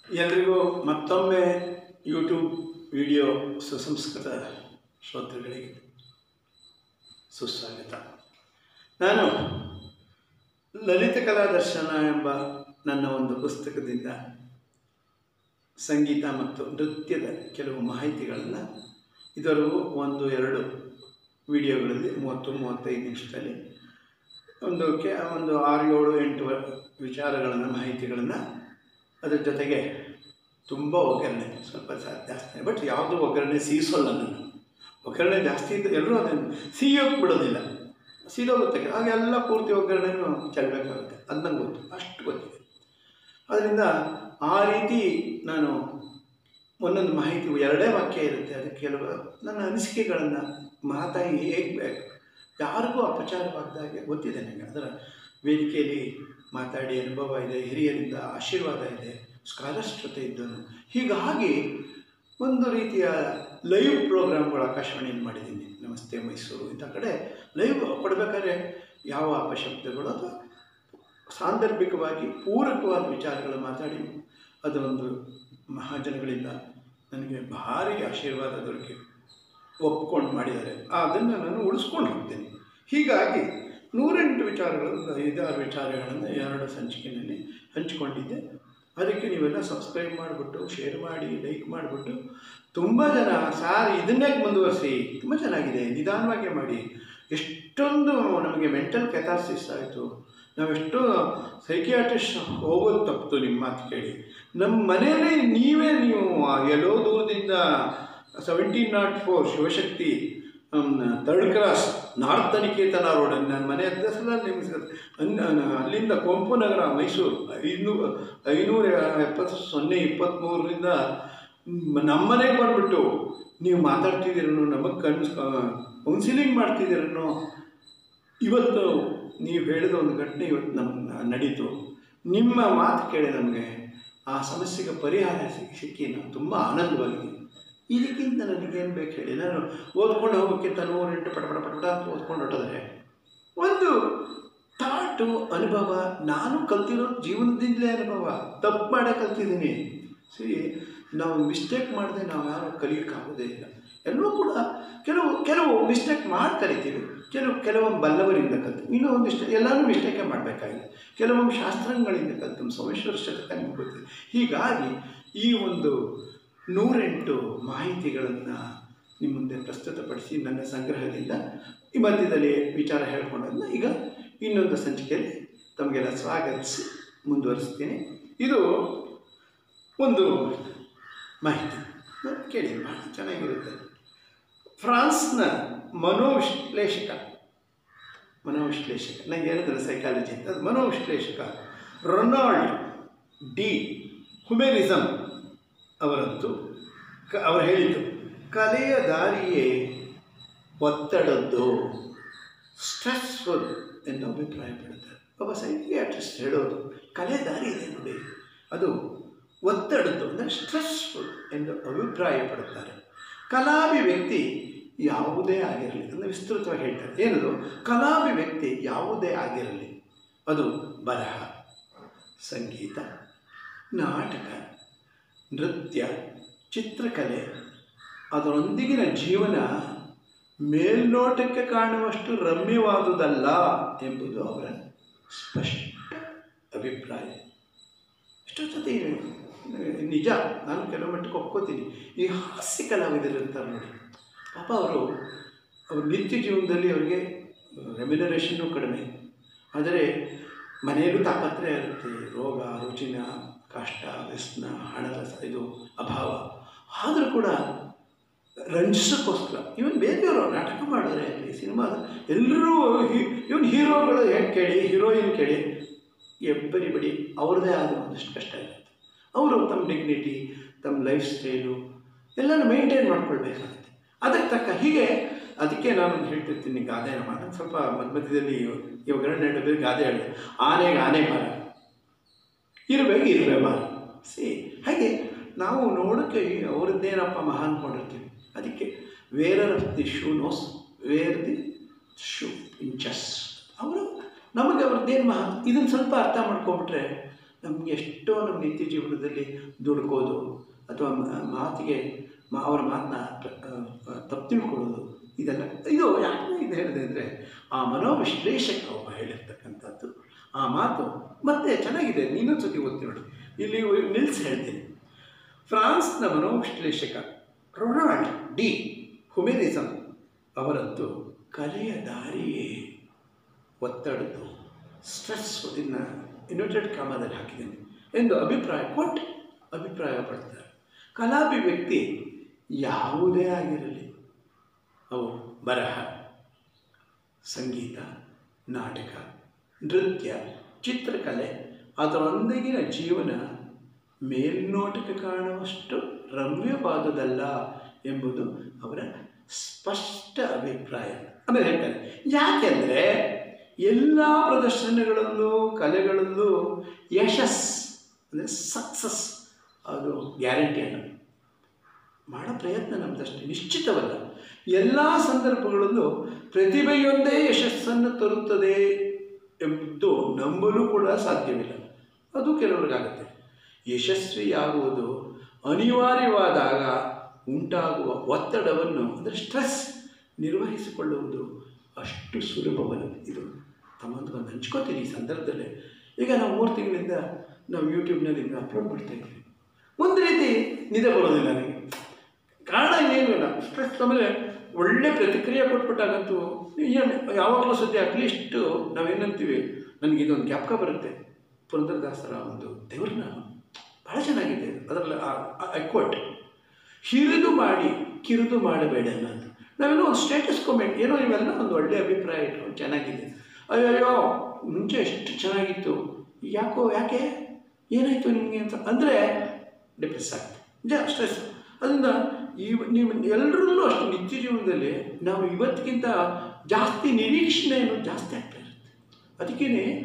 ಎಲ್ರಿಗೂ ಮತ್ತೊಮ್ಮೆ YouTube video ಸುಸಂಸ್ಕೃತ ಶ್ರೋತೃಗಳಿಗೆ ಸುಸ್ವಾಗತ ನಾನು ಲಲಿತ ಕಲಾ ದರ್ಶನ ಎಂಬ ನನ್ನ ಒಂದು ಪುಸ್ತಕದಿಂದ ಸಂಗೀತ ಮತ್ತು ನೃತ್ಯದ ಕೆಲವು ಮಾಹಿತಿಗಳನ್ನು ಇದರವರೆಗೂ ಒಂದು ಎರಡು ವಿಡಿಯೋಗಳಲ್ಲಿ ಮೂವತ್ತು ಮೂವತ್ತೈದು ನಿಮಿಷದಲ್ಲಿ ಒಂದು ಕೆ ಒಂದು ಆರು ಏಳು ಎಂಟು ವಿಚಾರಗಳನ್ನು ಮಾಹಿತಿಗಳನ್ನು ಅದ್ರ ಜೊತೆಗೆ ತುಂಬ ಒಗ್ಗರಣೆ ಸ್ವಲ್ಪ ಸಾ- ಜಾಸ್ತಿ ಬಟ್ ಯಾವುದೂ ಒಗ್ಗರಣೆ ಸೀಸೋಲ್ಲ ನಾನು ಒಗ್ಗರಣೆ ಜಾಸ್ತಿ ಇದ್ದರೆ ಎಲ್ಲರೂ ಅದನ್ನು ಸಿಹಿಯೋಗಿ ಬಿಡೋದಿಲ್ಲ ಸೀದೋಗುತ್ತೆ ಆಗೆಲ್ಲ ಪೂರ್ತಿ ಒಗ್ಗರಣೆನೂ ಚೆಲ್ಲಬೇಕಾಗುತ್ತೆ ಅದು ನಂಗೆ ಗೊತ್ತು ಅಷ್ಟು ಗೊತ್ತಿದೆ ಅದರಿಂದ ಆ ರೀತಿ ನಾನು ಒಂದೊಂದು ಮಾಹಿತಿ ಎರಡೇ ವಾಕ್ಯ ಇರುತ್ತೆ ಅದಕ್ಕೆ ಕೆಲವು ನನ್ನ ಅನಿಸಿಕೆಗಳನ್ನು ಮಾತಾಡಿ ಹೇಗೆ ಬೇಕು ಯಾರಿಗೂ ಅಪಚಾರವಾಗದಾಗೆ ಗೊತ್ತಿದೆ ನನಗೆ ಅದರ ವೇದಿಕೆಯಲ್ಲಿ ಮಾತಾಡಿ ಅನುಭವ ಇದೆ ಹಿರಿಯರಿಂದ ಆಶೀರ್ವಾದ ಇದೆ ಸ್ಕಾಲರ್ಸ್ ಜೊತೆ ಇದ್ದನು ಹೀಗಾಗಿ ಒಂದು ರೀತಿಯ ಲೈವ್ ಪ್ರೋಗ್ರಾಮ್ಗಳು ಆಕಾಶವಾಣಿಯಲ್ಲಿ ಮಾಡಿದ್ದೀನಿ ನಮಸ್ತೆ ಮೈಸೂರು ಇಂಥ ಕಡೆ ಲೈವ್ ಕೊಡಬೇಕಾದ್ರೆ ಯಾವ ಅಪಶಬ್ದಗಳು ಅಥವಾ ಸಾಂದರ್ಭಿಕವಾಗಿ ಪೂರಕವಾದ ವಿಚಾರಗಳು ಮಾತಾಡಿ ಅದೊಂದು ಮಹಾಜನಗಳಿಂದ ನನಗೆ ಭಾರಿ ಆಶೀರ್ವಾದ ದೊರಕಿ ಒಪ್ಕೊಂಡು ಮಾಡಿದ್ದಾರೆ ಅದನ್ನು ನಾನು ಉಳಿಸ್ಕೊಂಡು ಹೋಗ್ತೇನೆ ಹೀಗಾಗಿ ನೂರೆಂಟು ವಿಚಾರಗಳನ್ನು ಐದಾರು ವಿಚಾರಗಳನ್ನು ಎರಡು ಸಂಚಿಕೆಯಲ್ಲಿ ಹಂಚಿಕೊಂಡಿದ್ದೆ ಅದಕ್ಕೆ ನೀವೆಲ್ಲ ಸಬ್ಸ್ಕ್ರೈಬ್ ಮಾಡಿಬಿಟ್ಟು ಶೇರ್ ಮಾಡಿ ಲೈಕ್ ಮಾಡಿಬಿಟ್ಟು ತುಂಬ ಜನ ಸಾರ್ ಇದನ್ನೇ ಮುಂದುವರಿಸಿ ತುಂಬ ಚೆನ್ನಾಗಿದೆ ನಿಧಾನವಾಗಿ ಮಾಡಿ ಎಷ್ಟೊಂದು ನಮಗೆ ಮೆಂಟಲ್ ಕೆಥಾಸಿಸ್ ಆಯಿತು ನಾವೆಷ್ಟು ಸೈಕಿಯಾಟ್ರಿಸ್ಟ್ ಹೋಗೋದು ತಪ್ಪಿತು ನಿಮ್ಮ ಮಾತು ಕೇಳಿ ನಮ್ಮ ಮನೆಯಲ್ಲೇ ನೀವೇ ನೀವು ಎಲ್ಲೋ ದೂರದಿಂದ seventeen not four Shivashakti third cross north Niketana road ನನ್ನ ಮನೆ ಅಡ್ರೆಸ್ಸಲ್ಲ ನಿಮ್ಗೆ ಅನ್- ಅನ್- ಅಲ್ಲಿಂದ ಕೊಂಪು ನಗರ ಮೈಸೂರು ಐನೂರು ಐನೂರ ಎಪ್ಪತ್ತು ಸೊನ್ನೆ ಇಪ್ಪತ್ತ್ಮೂರರಿಂದ ನಮ್ಮನೆಗೆ ಬಂದುಬಿಟ್ಟು ನೀವು ಮಾತಾಡ್ತಿದ್ದೀರನೋ ನಮಗೆ ಕನ್ಸ್ ಕೌನ್ಸಿಲಿಂಗ್ ಮಾಡ್ತಿದ್ದೀರನೋ ಇವತ್ತು ನೀವು ಹೇಳಿದ ಒಂದು ಘಟನೆ ಇವತ್ತು ನಮ್ಮ ನಡೀತು ನಿಮ್ಮ ಮಾತು ಕೇಳಿ ನಮಗೆ ಆ ಸಮಸ್ಯೆಗೆ ಪರಿಹಾರ ಸಿಕ್ಕಿ ಸಿಕ್ಕಿ ನಾವು ತುಂಬ ಆನಂದವಾಗಿದ್ದೀವಿ ಇದಕ್ಕಿಂತ ನನಗೇನು ಬೇಕು ಹೇಳಿ ನಾನು ಓದ್ಕೊಂಡು ಹೋಗೋಕ್ಕಿಂತ ನೂರೆಂಟು ಪಟ ಪಟ ಪಟ ಪಟ ಅಂತ ಓದ್ಕೊಂಡು ಹೊಟ್ಟೋದ್ರೆ ಒಂದು ಥಾಟು ಅನುಭವ ನಾನು ಕಲ್ತಿರೋದು ಜೀವನದಿಂದಲೇ ಅನುಭವ ತಪ್ಪು ಮಾಡೇ ಕಲ್ತಿದ್ದೀನಿ ಸರಿ ನಾವು ಮಿಸ್ಟೇಕ್ ಮಾಡದೆ ನಾವು ಯಾರು ಕಲಿಯೋಕ್ಕಾಗೋದೇ ಇಲ್ಲ ಎಲ್ಲರೂ ಕೂಡ ಕೆಲವು ಕೆಲವು ಮಿಸ್ಟೇಕ್ ಮಾಡಿ ಕಲಿತೀವಿ ಕೆಲವು ಕೆಲವೊಂದು ಬಲ್ಲವರಿಂದ ಕಲ್ತು ಇನ್ನೂ ಒಂದಿಷ್ಟು ಎಲ್ಲರೂ ಮಿಸ್ಟೇಕೇ ಮಾಡಬೇಕಾಗಿದೆ ಕೆಲವೊಂದು ಶಾಸ್ತ್ರಗಳಿಂದ ಕಲ್ತು ಸೋಮೇಶ್ವರ ಶತಕ ನಿಮ್ಗೆ ಗೊತ್ತಿದೆ ಹೀಗಾಗಿ ಈ ಒಂದು ನೂರೆಂಟು ಮಾಹಿತಿಗಳನ್ನು ನಿಮ್ಮ ಮುಂದೆ ಪ್ರಸ್ತುತಪಡಿಸಿ ನನ್ನ ಸಂಗ್ರಹದಿಂದ ಈ ಮಧ್ಯದಲ್ಲಿ ವಿಚಾರ ಹೇಳ್ಕೊಂಡದನ್ನ ಈಗ ಇನ್ನೊಂದು ಸಂಚಿಕೆಯಲ್ಲಿ ತಮಗೆಲ್ಲ ಸ್ವಾಗತಿಸಿ ಮುಂದುವರಿಸ್ತೀನಿ ಇದು ಒಂದು ಮಾಹಿತಿ ನೋಡಿ ಕೇಳಿ ಭಾಳ ಚೆನ್ನಾಗಿರುತ್ತೆ ಫ್ರಾನ್ಸ್ನ ಮನೋವಿಶ್ಲೇಷಕ ಮನೋವಿಶ್ಲೇಷಕ ನನಗೆ ಹೇಳಿದ್ರೆ ಸೈಕಾಲಜಿ ಅಂತ ಅದು ಮನೋವಿಶ್ಲೇಷಕ ರೊನಾಲ್ಡ್ ಡಿ ಹುಮೇನಿಸಮ್ ಅವರಂತೂ ಕ ಅವರು ಹೇಳಿದ್ದು ಕಲೆಯ ದಾರಿಯೇ ಒತ್ತಡದ್ದು ಸ್ಟ್ರೆಸ್ಫುಲ್ ಎಂದು ಅಭಿಪ್ರಾಯಪಡುತ್ತಾರೆ ಒಬ್ಬ ಸೈಕಿಯಾಟ್ರಿಸ್ಟ್ ಹೇಳೋದು ಕಲೆ ದಾರಿ ಇದೆ ನೋಡಿ ಅದು ಒತ್ತಡದ್ದು ಅಂದರೆ ಸ್ಟ್ರೆಸ್ಫುಲ್ ಎಂದು ಅಭಿಪ್ರಾಯಪಡುತ್ತಾರೆ ಕಲಾಭಿ ವ್ಯಕ್ತಿ ಯಾವುದೇ ಆಗಿರಲಿ ಅಂದರೆ ವಿಸ್ತೃತವಾಗಿ ಹೇಳ್ತಾರೆ ಏನದು ಕಲಾಭಿ ವ್ಯಕ್ತಿ ಯಾವುದೇ ಆಗಿರಲಿ ಅದು ಬರಹ ಸಂಗೀತ ನಾಟಕ ನೃತ್ಯ ಚಿತ್ರಕಲೆ ಅದರೊಂದಿಗಿನ ಜೀವನ ಮೇಲ್ನೋಟಕ್ಕೆ ಕಾಣುವಷ್ಟು ರಮ್ಯವಾದುದಲ್ಲ ಎಂಬುದು ಅವರ ಸ್ಪಷ್ಟ ಅಭಿಪ್ರಾಯ ಎಷ್ಟೋ ಸತಿ ನಿಜ ನಾನು ಕೆಲವು ಮಟ್ಟಕ್ಕೆ ಒಪ್ಕೋತೀನಿ ಈ ಹಾಸ್ಯ ಕಲಾವಿದರು ಇರ್ತಾರೆ ನೋಡಿ ಪಾಪ ಅವರು ಅವ್ರ ನಿತ್ಯ ಜೀವನದಲ್ಲಿ ಅವರಿಗೆ ರೆಮ್ಯುನರೇಷನ್ನು ಕಡಿಮೆ ಆದರೆ ಮನೆಯಲ್ಲೂ ತಾಪತ್ರೆ ಇರುತ್ತೆ ರೋಗ ರುಚಿನ ಕಷ್ಟ ವ್ಯಸನ ಹಣದ ಸ- ಇದು ಅಭಾವ ಆದರೂ ಕೂಡ ರಂಜಿಸೋಕ್ಕೋಸ್ಕರ ಇವನ್ ಬೇರೆಯವರು ನಾಟಕ ಮಾಡಿದ್ರೆ ಆಗಲಿ ಸಿನಿಮಾ ಎಲ್ಲರೂ ಇವನ್ ಹೀರೋಗಳು ಹೇಗೆ ಕೇಳಿ ಹೀರೋಯಿನ್ ಕೇಳಿ ಎಬ್ಬರಿ ಬಡಿ ಅವ್ರದ್ದೇ ಆದ ಒಂದಷ್ಟು ಕಷ್ಟ ಇರುತ್ತೆ ಅವರು ತಮ್ಮ ಡಿಗ್ನಿಟಿ ತಮ್ಮ ಲೈಫ್ ಸ್ಟೈಲು ಎಲ್ಲನೂ ಮೇಂಟೈನ್ ಮಾಡ್ಕೊಳ್ಬೇಕಾಗುತ್ತೆ ಅದಕ್ಕೆ ತಕ್ಕ ಹೀಗೆ ಅದಕ್ಕೆ ನಾನು ಹೇಳ್ತಿರ್ತೀನಿ ಗಾದೆನ ಮಾಡಿ ಸ್ವಲ್ಪ ಮಧ್ಯ ಮಧ್ಯದಲ್ಲಿ ಇವಾಗ ಎರಡು ಬೇರೆ ಗಾದೆ ಹೇಳಿದೆ ಆನೆಗೆ ಆನೆ ಮರ ಇರಬೇಕು ಇರುವೆ ಮಾರ ಸಿ ಹಾಗೆ ನಾವು ನೋಡೋಕ್ಕೆ ಅವ್ರದ್ದೇನಪ್ಪ ಮಹಾ ಅಂದ್ಕೊಂಡಿರ್ತೀವಿ ಅದಕ್ಕೆ wearer of the shoe knows where the shoe pinches ಅವರು ನಮಗೆ ಅವ್ರದ್ದೇನು ಮಹಾ ಇದನ್ನು ಸ್ವಲ್ಪ ಅರ್ಥ ಮಾಡ್ಕೊಂಬಿಟ್ರೆ ನಮಗೆ ಎಷ್ಟೋ ನಮ್ಮ ನಿತ್ಯ ಜೀವನದಲ್ಲಿ ದುಡ್ಕೋದು ಅಥವಾ ಮ- ಮಾತಿಗೆ ಮ- ಅವರ ಮಾತನ್ನ ತಪ್ಪು ತಿಳ್ಕೊಳ್ಳೋದು ಇದೆಲ್ಲ ಇದು ಯಾಕೆ ಇದು ಹೇಳಿದೆ ಅಂದರೆ ಆ ಮನೋವಿಶ್ಲೇಷಕ ಒಬ್ಬ ಹೇಳಿರ್ತಕ್ಕಂಥದ್ದು ಆ ಮಾತು ಮತ್ತೆ ಚೆನ್ನಾಗಿದೆ ನೀನೊಂದು ಸತಿ ಓದ್ತಿ ನೋಡಿ ಇಲ್ಲಿ ನಿಲ್ಸಿ ಹೇಳ್ತೀನಿ ಫ್ರಾನ್ಸ್ನ ಮನೋವಿಶ್ಲೇಷಕ ರೊನಾಲ್ಡ್ ಡಿ ಹುಮೆನಿಸಮ್ ಅವರಂತೂ ಕಲೆಯ ದಾರಿಯೇ ಒತ್ತಡದ್ದು ಸ್ಟ್ರೆಸ್ ಇದನ್ನು ಇನ್ವರ್ಟೆಡ್ ಕಾಮದಲ್ಲಿ ಹಾಕಿದ್ದೀನಿ ಎಂದು ಅಭಿಪ್ರಾಯ ಕೊಟ್ಟು ಅಭಿಪ್ರಾಯ ಪಡ್ತಾರೆ ಕಲಾಭಿವ್ಯಕ್ತಿ ಯಾವುದೇ ಆಗಿರಲಿ ಅವು ಬರಹ ಸಂಗೀತ ನಾಟಕ ನೃತ್ಯ ಚಿತ್ರಕಲೆ ಅದರೊಂದಿಗಿನ ಜೀವನ ಮೇಲ್ನೋಟಕ್ಕೆ ಕಾಣುವಷ್ಟು ರಮ್ಯವಾದುದಲ್ಲ ಎಂಬುದು ಅವರ ಸ್ಪಷ್ಟ ಅಭಿಪ್ರಾಯ ಆಮೇಲೆ ಹೇಳ್ತಾರೆ ಯಾಕೆಂದರೆ ಎಲ್ಲ ಪ್ರದರ್ಶನಗಳಲ್ಲೂ ಕಲೆಗಳಲ್ಲೂ ಯಶಸ್ ಅಂದರೆ ಸಕ್ಸಸ್ ಅದು ಗ್ಯಾರಂಟಿ ಅಲ್ಲ ಮಾಡೋ ಪ್ರಯತ್ನ ನಮ್ಮದಷ್ಟೇ ನಿಶ್ಚಿತವಲ್ಲ ಎಲ್ಲ ಸಂದರ್ಭಗಳಲ್ಲೂ ಪ್ರತಿಭೆಯೊಂದೇ ಯಶಸ್ಸನ್ನು ತರುತ್ತದೆ ಎಂಬುದು ನಂಬಲು ಕೂಡ ಸಾಧ್ಯವಿಲ್ಲ ಅದು ಕೆಲವರಿಗಾಗುತ್ತೆ ಯಶಸ್ವಿಯಾಗುವುದು ಅನಿವಾರ್ಯವಾದಾಗ ಉಂಟಾಗುವ ಒತ್ತಡವನ್ನು ಅಂದರೆ ಸ್ಟ್ರೆಸ್ ನಿರ್ವಹಿಸಿಕೊಳ್ಳುವುದು ಅಷ್ಟು ಸುಲಭವಲ್ಲ ಇದು ತಮ್ಮೊಂದಿಗೆ ಹಂಚ್ಕೋತೀನಿ ಈ ಸಂದರ್ಭದಲ್ಲಿ ಈಗ ನಾವು ಮೂರು ತಿಂಗಳಿಂದ ನಾವು ಯೂಟ್ಯೂಬ್ನಲ್ಲಿ ಅಪ್ಲೋಡ್ ಮಾಡ್ತಾ ಇದ್ದೀವಿ ಒಂದು ರೀತಿ ನಿದ್ದೆ ಬರೋದಿಲ್ಲ ನನಗೆ ಕಾರಣ ಇನ್ನೇನು ಇಲ್ಲ ಸ್ಟ್ರೆಸ್ ಆಮೇಲೆ ಒಳ್ಳೆ ಪ್ರತಿಕ್ರಿಯೆ ಕೊಟ್ಬಿಟ್ಟಾಗಂತೂ ಏನು ಯಾವಾಗಲೂ ಸದ್ಯ ಅಟ್ಲೀಸ್ಟು ನಾವೇನಂತೀವಿ ನನಗೆ ಇದೊಂದು ಜ್ಞಾಪಕ ಬರುತ್ತೆ ಪುರಂದರದಾಸರ ಒಂದು ದೇವ್ರನ್ನ ಭಾಳ ಚೆನ್ನಾಗಿದೆ ಅದರಲ್ಲಿ ಅಕ್ವಟ್ ಹಿರಿದು ಮಾಡಿ ಕಿರಿದು ಮಾಡಬೇಡ ಅನ್ನೋದು ನಾವೆಲ್ಲ ಒಂದು ಸ್ಟೇಟಸ್ ಕಾಮೆಂಟ್ ಏನೋ ಇವೆಲ್ಲ ಒಂದು ಒಳ್ಳೆ ಅಭಿಪ್ರಾಯ ಇಟ್ಕೊಂಡು ಚೆನ್ನಾಗಿದೆ ಅಯ್ಯೋ ಮುಂಚೆ ಎಷ್ಟು ಚೆನ್ನಾಗಿತ್ತು ಯಾಕೋ ಯಾಕೆ ಏನಾಯಿತು ನಿಮಗೆ ಅಂತ ಅಂದರೆ ಡಿಪ್ರೆಸ್ ಆಗುತ್ತೆ ನಿಜ ಸ್ಟ್ರೆಸ್ ಅದರಿಂದ ಈ ನೀವು ಎಲ್ಲರಲ್ಲೂ ಅಷ್ಟು ನಿತ್ಯ ಜೀವನದಲ್ಲಿ ನಾವು ಇವತ್ತಿಗಿಂತ ಜಾಸ್ತಿ ನಿರೀಕ್ಷಣೆಯನ್ನು ಜಾಸ್ತಿ ಆಗ್ತಾ ಇರುತ್ತೆ ಅದಕ್ಕೇ